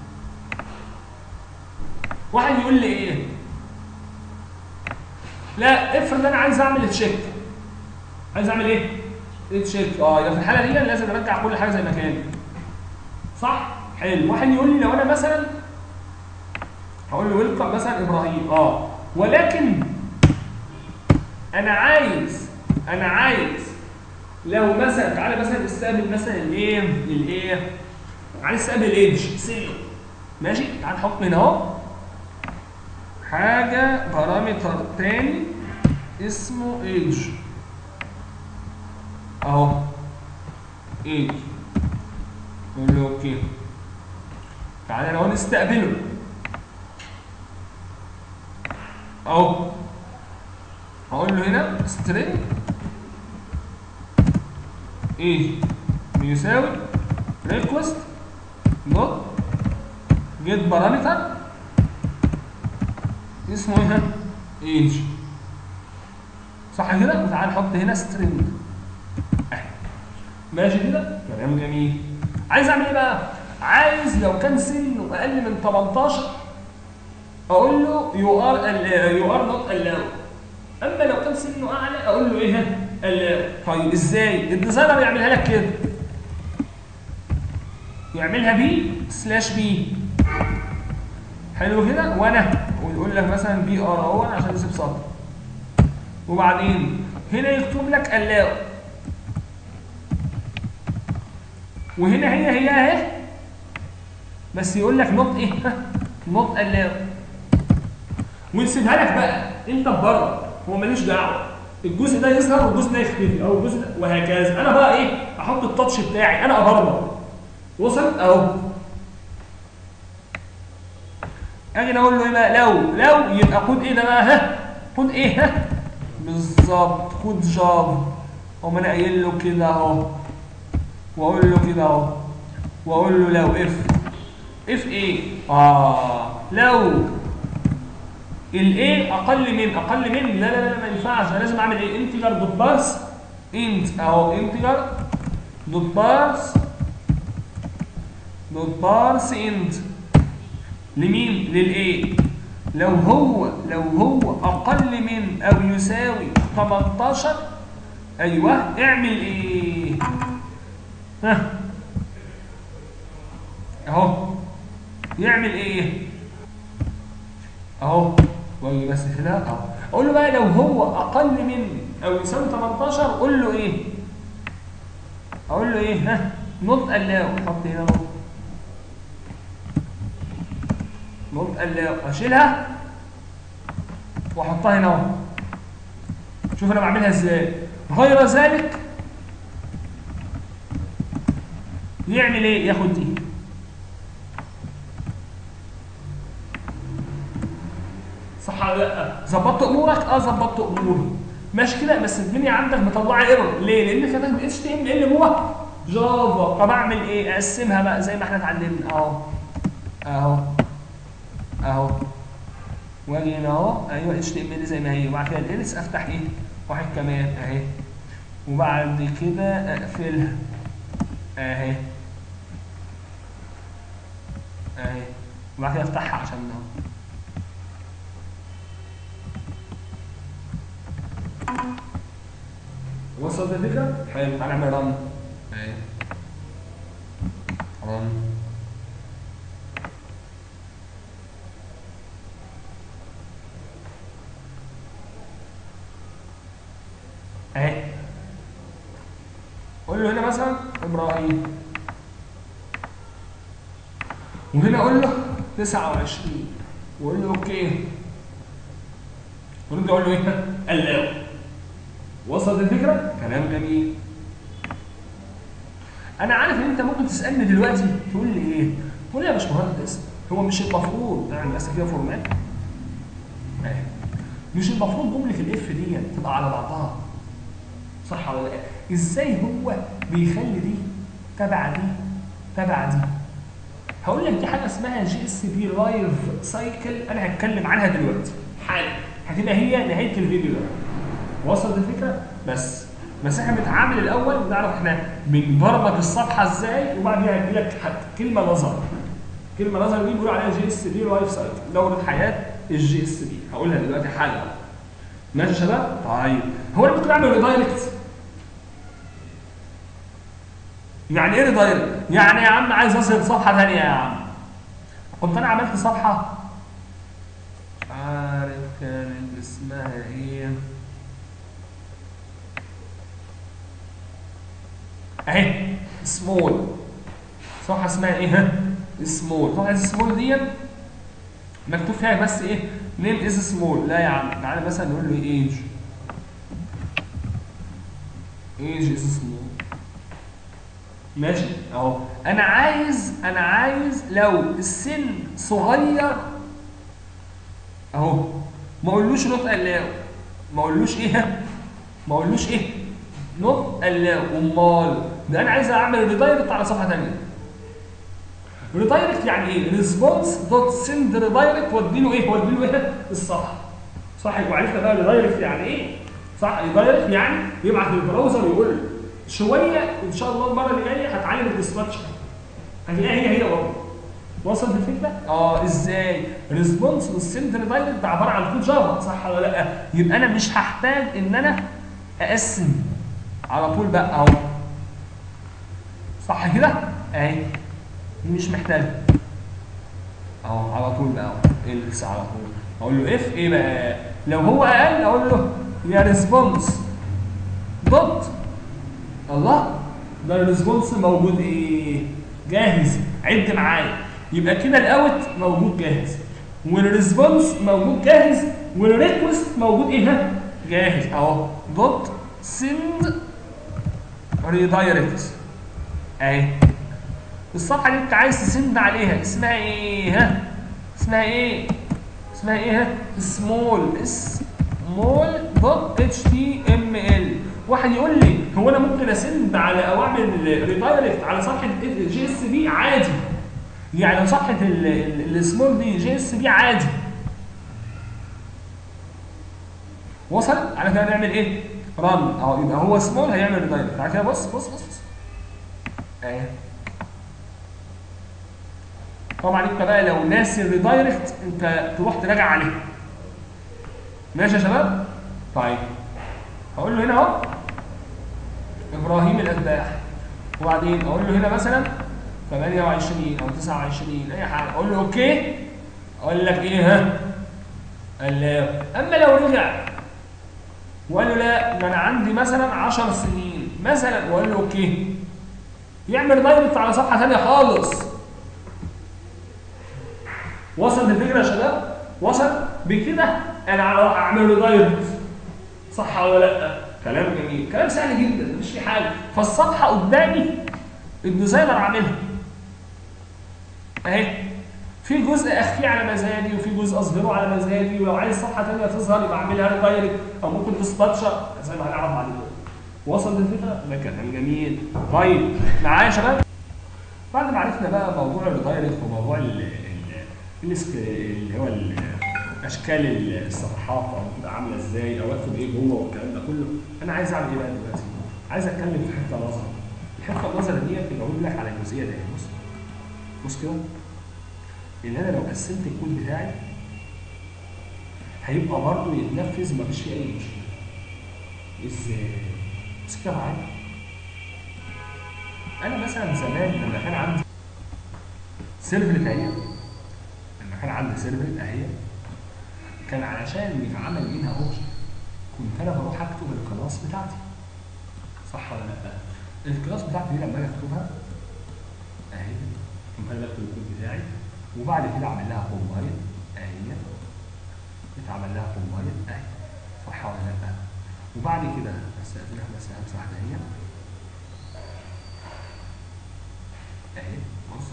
واحد يقول لي ايه لا افرض انا عايز اعمل تشيك عايز اعمل ايه تشيك اه يبقى في الحاله دي لازم ارجع كل حاجه زي ما كانت صح حلو واحد يقول لي لو انا مثلا هقول له ويلكم مثلا ابراهيم اه ولكن انا عايز انا عايز لو مثلا تعالى مثلا استقبل مثلا الايه الايه عايز استقبل ايدج سيل ماشي تعال نحط من اهو حاجه بارامتر تاني اسمه ايدج اهو ايدج نقول له اوكي تعالى لو نستقبله اهو هقول له هنا string ايه بيساوي request دوت get parameter اسمه ايه age صح كده وتعالى نحط هنا string اهي ماشي كده كلام جميل عايز اعمل ايه بقى عايز لو كان سنه اقل من 18 اقول له يو ار يو ار نوت allowed اما لو كان سنه اعلى اقول له ايه allowed طيب ازاي الديزاينر يعملها لك كده يعملها بي سلاش بي حلو كده وانا ويقول لك مثلا بي ار او عشان يسيب سطر وبعدين هنا يكتب لك allowed وهنا هي هي اهي بس يقول لك نوت ايه نوت allowed ويسيبها لك بقى انت بره هو ماليش دعوه الجزء ده يظهر والجزء ده يختفي او الجزء ده وهكذا انا بقى ايه احط التاتش بتاعي انا ابرمج وصلت اهو اجي اقول له ايه بقى لو لو يبقى خد ايه ده بقى ها خد ايه ها بالظبط خد جافا اقوم انا قايل له كده اهو واقول له كده اهو واقول له لو اف اف ايه اه لو الايه اقل من اقل من لا لا لا ما ينفعش انا لازم اعمل ايه انتجر دوت بارس انت اهو انتجر دوت بارس دوت بارس انت لمين للايه لو هو لو هو اقل من او يساوي 18 ايوه اعمل ايه ها اهو يعمل ايه اهو واجي بس كده اهو اقول له بقى لو هو اقل من او يساوي 18 قول له ايه اقول له ايه ها نوت الاو حط هنا نوت نوت الاو اشيلها واحطها هنا اهو شوف انا بعملها ازاي غير ذلك يعمل ايه ياخد دي صح ولا لا ظبطت امورك اه ظبطت اموري ماشي كده بس الدنيا عندك مطلعه ايرور ليه لان كتبت اتش تي ام ال جوه جافا طب اعمل ايه اقسمها بقى زي ما احنا اتعلمنا اهو اهو اهو واجي هنا اهو ايوه اتش تي ام ال زي ما هي وبعد كده الالس افتح ايه واحد كمان اهي وبعد كده اقفلها اهي اهي وبعد كده افتحها عشان اهو وصلت الفكره؟ حلو تعالى نعمل رن اهي رن اهي قول له هنا مثلا ابراهيم وهنا اقول له 29 وقول له اوكي ورد اقول له ايه؟ الله وصلت الفكره؟ كلام جميل انا عارف ان انت ممكن تسالني دلوقتي تقول لي ايه؟ تقول لي يا باشمهندس هو مش المفروض اعمل بس كده فورمات اهي مش المفروض جمله الاف دي تبقى على بعضها صح ولا لا ازاي هو بيخلي دي تبع دي تبع دي هقول لك دي حاجه اسمها جي اس بي لايف سايكل انا هتكلم عنها دلوقتي حالا هتبقى هي نهايه الفيديو ده وصلت الفكره بس بس احنا بنتعامل الاول نعرف احنا بنبرمج الصفحه ازاي وبعدين هدي لك كلمه نظر كلمه نظر دي بيقولوا عليها جي اس بي لايف سايكل دوره حياه الجي اس بي هقولها دلوقتي حالا ماشي يا شباب طيب هو انا كنت بعمل ريدايركت يعني ايه ريدايركت يعني يا عم عايز اصل صفحه ثانيه يا عم كنت انا عملت صفحه عارف كانت اسمها ايه اهي سمول صفحه اسمها ايه ها سمول صفحه سمول دي مكتوب فيها بس ايه نيم از سمول لا يا عم تعالى مثلا نقول له ايج ايج از سمول ماشي اهو انا عايز انا عايز لو السن صغير اهو ما اقولوش نوت الاو ما اقولوش ايه ما اقولوش ايه نوت الاو امال ده انا عايز اعمل ريدايركت على صفحه ثانيه ريدايركت يعني ايه ريسبونس دوت سند ريدايركت واديله ايه واديله ايه الصح صح وعرفنا بقى ريدايركت يعني ايه صح ريدايركت يعني يبعت للبراوزر ويقول له شويه ان شاء الله المره اللي جايه هتعلم الديسباتش هتلاقيها هي هي برضه وصلت الفكره؟ اه ازاي؟ ريسبونس والسند ريدايركت ده عباره عن كود جافا صح ولا لا؟ يبقى انا مش هحتاج ان انا اقسم على طول بقى اهو صح كده؟ اهي دي مش محتاجه اهو على طول بقى اهو الس على طول اقول له اف ايه بقى؟ لو هو اقل اقول له يا ريسبونس دوت الله ده الريسبونس موجود ايه جاهز عد معايا يبقى كده الاوت موجود جاهز والريسبونس موجود جاهز والريكوست موجود ايه جاهز اهو دوت سند ريدايركت اهي الصفحه اللي انت عايز تسند عليها اسمها ايه ها اسمها ايه اسمها ايه ها سمول سمول دوت اتش تي ام ال واحد يقول لي هو انا ممكن اسند على او اعمل ريدايركت على صفحه جي اس بي عادي يعني لو صفحه السمول دي جي اس بي عادي وصل على كده نعمل ايه رن اه يبقى هو سمول هيعمل ريدايركت على كده بص بص بص بص اهي طبعا انت بقى لو ناسي الريدايركت انت تروح تراجع عليه ماشي يا شباب طيب هقول له هنا اهو ابراهيم الاتباع وبعدين اقول له هنا مثلا 28 او 29 اي حاجه اقول له اوكي اقول لك ايه ها قال لا اما لو رجع وقال له لا ده انا عندي مثلا 10 سنين مثلا وقال له اوكي يعمل دايركت على صفحه ثانيه خالص وصل الفكره يا شباب وصل بكده انا اعمل له دايركت صح ولا لا كلام جميل كلام سهل جدا مش في حاجه فالصفحه قدامي الديزاينر عاملها اهي في جزء اخفيه على مزاجي وفي جزء اظهره على مزاجي ولو عايز صفحه ثانيه تظهر يبقى اعملها دايركت او ممكن تسباتشر زي ما هنعرف بعد كده وصل للفكره ده كلام جميل طيب معايا يا شباب بعد ما عرفنا بقى موضوع الدايركت وموضوع ال ال اللي هو اشكال الصفحات او بتبقى عامله ازاي او اكتب ايه جوه والكلام ده كله انا عايز اعمل ايه بقى دلوقتي؟ عايز اتكلم في حته نظر الحته النظر دي بجاوب لك على الجزئيه دي بص بص كده ان انا لو قسمت الكود بتاعي هيبقى برضه يتنفذ ومفيش فيه اي مشكله ازاي؟ بص كده معايا انا مثلا زمان لما كان عندي سيرفلت اهي لما كان عندي سيرفلت اهي كان علشان يتعمل منها اوبجكت كنت انا بروح اكتب الكلاس بتاعتي صح ولا لا؟ الكلاس بتاعتي دي لما اجي اكتبها اهي كنت انا بكتب الكود بتاعي وبعد كده اعمل لها كومبايل اهي اتعمل لها كومبايل اهي صح ولا لا؟ وبعد كده استاذنك بس امسح واحده هي اهي بص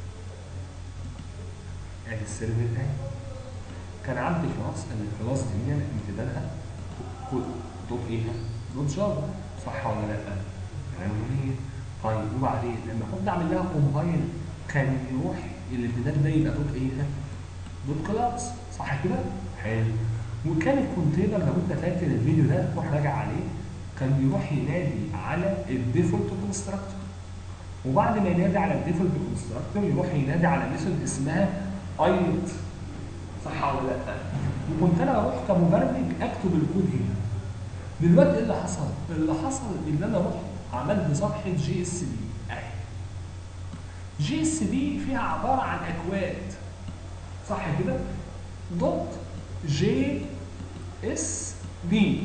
ادي السيرفر اهي كان عندي كلاس الكلاس دي امتدادها كود دوت ايه دوت جافا صح ولا لا؟ كلام جميل طيب وبعدين لما كنت اعمل لها كومبايل كان يروح الامتداد ده يبقى دوت ايه؟ دوت كلاس صح كده؟ حلو وكان الكونتينر لو انت فاكر الفيديو ده روح راجع عليه كان بيروح ينادي على الديفولت كونستراكتور وبعد ما ينادي على الديفولت كونستراكتور يروح ينادي على ميثود اسمها ايت صح ولا لا؟ وكنت انا اروح كمبرمج اكتب الكود هنا دلوقتي ايه اللي حصل؟ اللي حصل ان انا رحت عملت صفحه جي اس بي اهي جي اس بي فيها عباره عن اكواد صح كده؟ دوت جي اس بي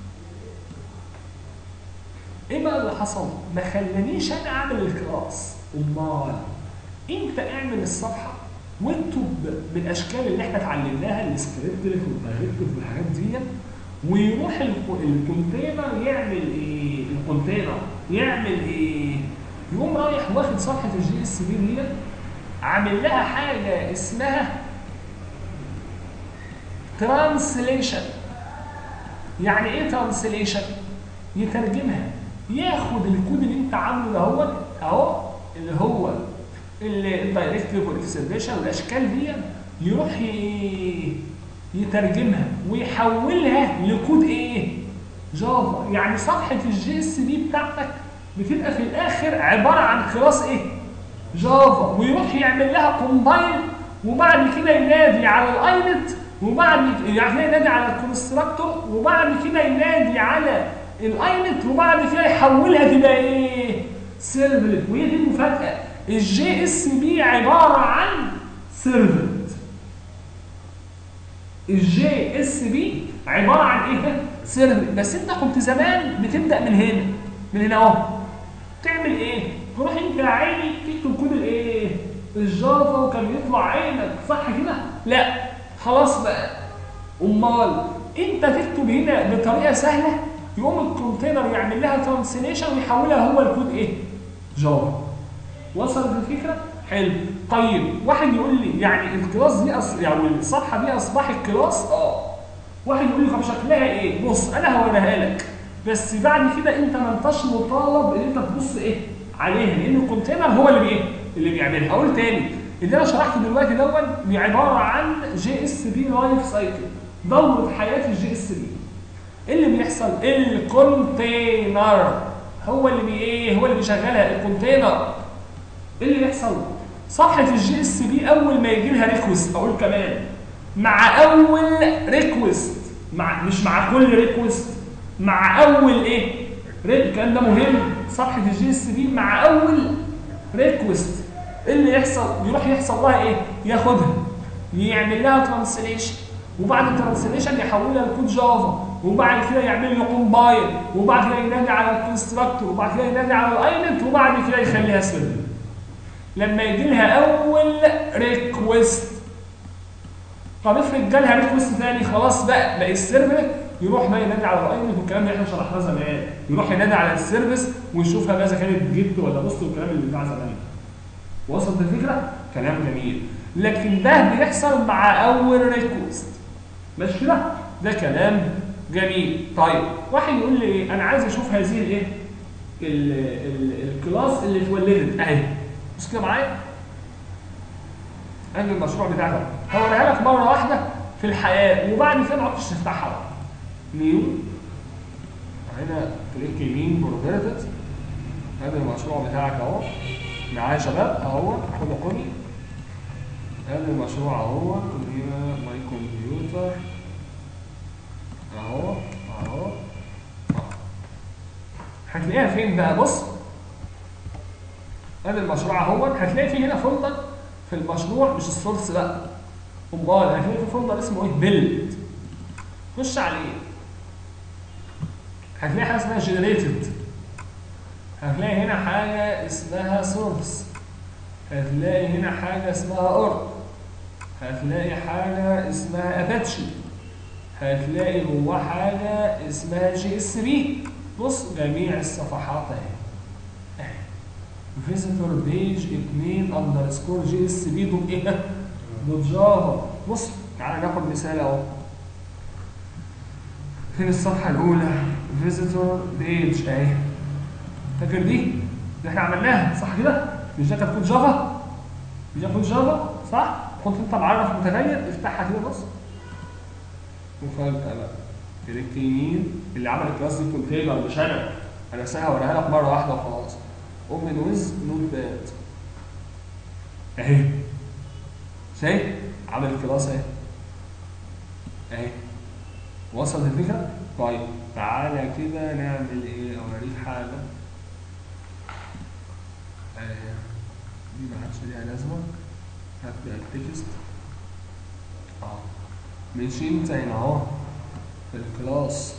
ايه بقى اللي حصل؟ ما خلانيش انا اعمل الكلاس امال انت اعمل الصفحه واكتب بالاشكال اللي احنا اتعلمناها السكريبت والدايركتيف والحاجات دي ويروح الك- الكونتينر يعمل ايه؟ الكونتينر يعمل ايه؟ يقوم رايح واخد صفحه الجي اس بي دي عامل لها حاجه اسمها ترانسليشن يعني ايه ترانسليشن؟ يترجمها ياخد الكود اللي انت عامله دهوت اهو اللي هو الدايركتيف والاكسبريشن والاشكال دي يروح ي- يترجمها ويحولها لكود ايه؟ جافا يعني صفحه الجي اس بي بتاعتك بتبقى في الاخر عباره عن كلاس ايه؟ جافا ويروح يعمل لها كومبايل وبعد كده ينادي على الاينت وبعد يعني كده ينادي على الكونستراكتور وبعد كده ينادي على الاينت وبعد كده يحولها تبقى ايه؟ سيرفلت وهي دي المفاجاه الجي اس بي عباره عن سيرفلت الجي اس بي عباره عن ايه؟ سيرفلت بس انت كنت زمان بتبدا من هنا من هنا اهو تعمل ايه؟ تروح انت يا عيني تكتب كود الايه؟ الجافا وكان يطلع عينك صح كده؟ لا خلاص بقى امال انت تكتب هنا بطريقه سهله يقوم الكونتينر يعمل لها ترانسليشن ويحولها هو الكود ايه؟ جافا وصلت الفكره؟ حلو طيب واحد يقول لي يعني الكلاس دي أص... يعني الصفحه دي اصبحت كلاس اه واحد يقول لي طب شكلها ايه؟ بص انا هوريها لك بس بعد كده انت ما انتش مطالب ان انت تبص ايه؟ عليها لان الكونتينر هو اللي بايه؟ اللي بيعملها اقول تاني اللي انا شرحته دلوقتي دون عباره عن جي اس بي لايف سايكل دوره حياه الجي اس بي ايه اللي بيحصل؟ الكونتينر هو اللي بي ايه؟ هو اللي بيشغلها الكونتينر ايه اللي بيحصل؟ صفحه الجي اس بي اول ما يجي لها ريكوست اقول كمان مع اول ريكوست مع مش مع كل ريكوست مع اول ايه؟ ريك الكلام ده مهم صفحه الجي اس بي مع اول ريكوست ايه اللي يحصل؟ يروح يحصل لها ايه؟ ياخدها يعمل لها ترانسليشن وبعد الترانسليشن يحولها لكود جافا وبعد كده يعمل له كومبايل وبعد كده ينادي على الكونستراكتور وبعد كده ينادي على الاينت وبعد كده يخليها سيرفر لما يجي لها اول ريكوست طب افرض جالها ريكوست ثاني خلاص بقى بقى السيرفر يروح بقى ينادي على الاينت والكلام اللي احنا شرحناه زمان يروح ينادي على السيرفيس ويشوفها بقى اذا كانت جيت ولا بوست والكلام اللي بتاع زمان وصلت الفكره؟ كلام جميل لكن ده بيحصل مع اول ريكوست مش كده؟ ده كلام جميل طيب واحد يقول لي ايه انا عايز اشوف هذه الايه ال- ال- الكلاس اللي اتولدت اهي بص كده معايا ادي المشروع بتاعك هوريها لك مره واحده في الحياه وبعد كده ما عدتش تفتحها بقى نيو هنا كليك يمين بروفيرتد ادي المشروع بتاعك اهو معايا يا شباب اهو خد خدي ادي المشروع اهو هنا ماي كمبيوتر اهو اهو أهو. هتلاقيها فين بقى بص ادي المشروع اهو هتلاقي في هنا فولدر في المشروع مش السورس بقى امال هتلاقي في فولدر اسمه ايه بيلد خش عليه هتلاقي حاجه اسمها جنريتد هتلاقي هنا حاجه اسمها سورس هتلاقي هنا حاجه اسمها اورك هتلاقي حاجه اسمها اباتشي هتلاقي جواه حاجه اسمها جي اس بي بص جميع الصفحات اهي فيزيتور بيج 2 اندرسكور جي اس بي دوت ايه دوت جافا بص تعالى ناخد مثال اهو فين الصفحه الاولى فيزيتور بيج اهي فاكر دي؟ اللي احنا عملناها صح كده؟ مش ده كانت كود جافا؟ مش ده كود جافا صح؟ كنت انت معرف متغير افتحها كده بص وفجأة بقى كليك يمين اللي عمل الكلاس دي كونتينر مش انا انا ساعة هوريها لك مرة واحدة وخلاص اوبن ويز نوت باد اهي شايف؟ عمل الكلاس اهي اهي وصلت الفكرة؟ طيب تعالى كده نعمل ايه اوريك حاجة اهي دي ما عادش ليها لازمة هات بقى التكست اه مش انت هنا اهو في الكلاس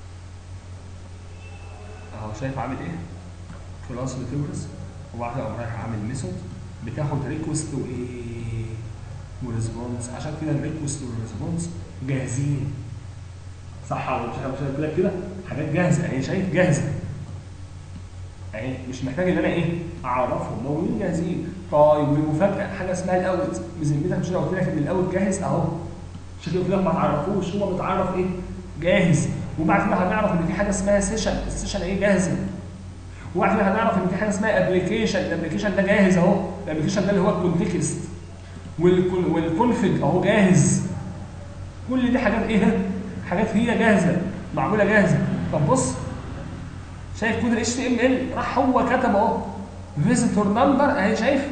اهو شايف عامل ايه؟ كلاس بتورث وبعد كده رايح عامل ميثود بتاخد ريكوست وايه؟ وريسبونس عشان كده الريكوست والريسبونس جاهزين صح ولا مش مش قلت لك كده حاجات جاهزه اهي شايف جاهزه اهي مش محتاج ان انا ايه اعرفهم موجودين جاهزين طيب والمفاجاه حاجه اسمها الاوت بذمتك مش انا قلت لك ان الاوت جاهز اهو مش كده قلت لك ما تعرفوش هو متعرف ايه جاهز وبعد كده هنعرف ان في حاجه اسمها سيشن السيشن ايه جاهزه وبعد كده هنعرف ان في حاجه اسمها ابلكيشن الابلكيشن ده جاهز اهو الابلكيشن ده اللي هو الكونتكست والكونفج اهو جاهز كل دي حاجات ايه حاجات هي جاهزه معموله جاهزه طب بص شايف كود ال HTML راح هو كتب اهو فيزيتور نمبر اهي شايف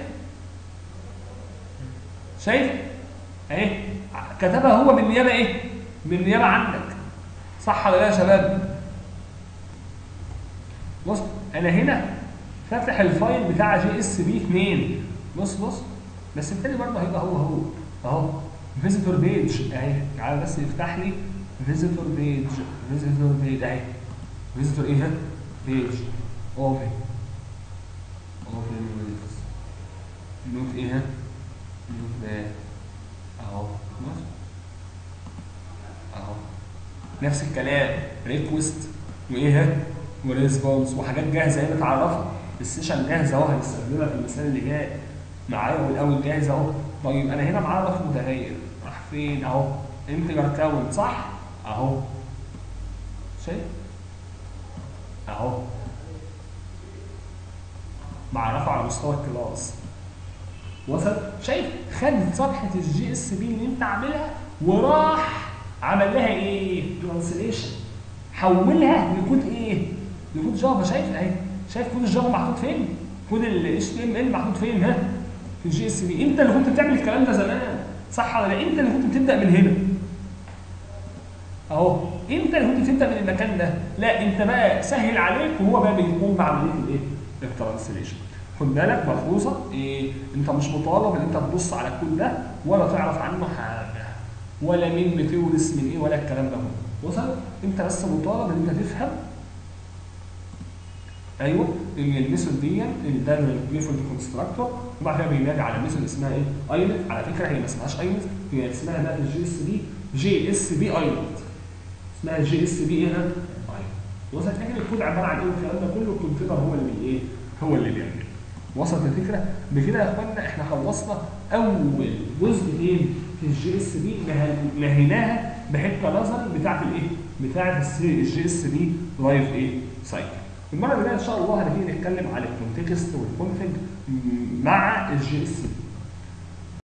شايف اهي كتبها هو من نيابه ايه من نيابه عنك صح ولا لا يا شباب بص انا هنا فاتح الفايل بتاع جي اس بي 2 بص بص بس التاني برضه هيبقى هو هو اهو فيزيتور بيج اهي تعالى بس يفتح لي فيزيتور بيج فيزيتور بيج اهي فيزيتور ايه بيج اوبن اوبن ويز نوت ايه نوت باد اهو بص اهو نفس الكلام ريكوست وايه وريسبونس وحاجات جاهزه هي متعرفه السيشن جاهزه اهو هنستخدمها في المثال اللي جاي معايا والاول جاهز اهو طيب انا هنا معرف متغير راح فين اهو انتجر كاونت صح اهو شايف اهو معرفه على مستوى الكلاس وصل شايف خد صفحه الجي اس بي اللي انت عاملها وراح عمل لها ايه ترانسليشن حولها لكود ايه لكود جافا شايف اهي شايف كود الجافا محطوط فين كود ال اتش تي ام ال محطوط فين ها في الجي اس بي انت اللي كنت بتعمل الكلام ده زمان صح ولا لا انت اللي كنت بتبدا من هنا اهو انت اللي كنت بتبدا من المكان ده لا انت بقى سهل عليك وهو بقى بيقوم بعمليه الايه الترانسليشن خد بالك ملحوظه ايه انت مش مطالب ان انت تبص على الكود ده ولا تعرف عنه حاجه ولا مين بتورث من ايه ولا الكلام ده كله وصل انت بس مطالب ان انت تفهم ايوه ان الميثود دي اللي ده الديفولت كونستراكتور وبعد كده بينادي على ميثود اسمها ايه؟ ايلت على فكره هي ما اسمهاش ايلت هي اسمها بقى الجي اس بي جي اس بي ايلت اسمها جي اس بي ايه هنا؟ ايلت وصلت لكن الكود عباره عن ايه والكلام ده كله الكونتينر هو اللي بي ايه؟ هو اللي بيعمل وصلت الفكره؟ بكده يا اخوانا احنا خلصنا اول جزء فين؟ في الجي اس بي نهيناها بحته نظري بتاعت الايه؟ بتاعت الجي اس بي لايف ايه؟ سايكل المره اللي جايه ان شاء الله هنبتدي نتكلم على الكونتكست والكونفج مع الجي اس بي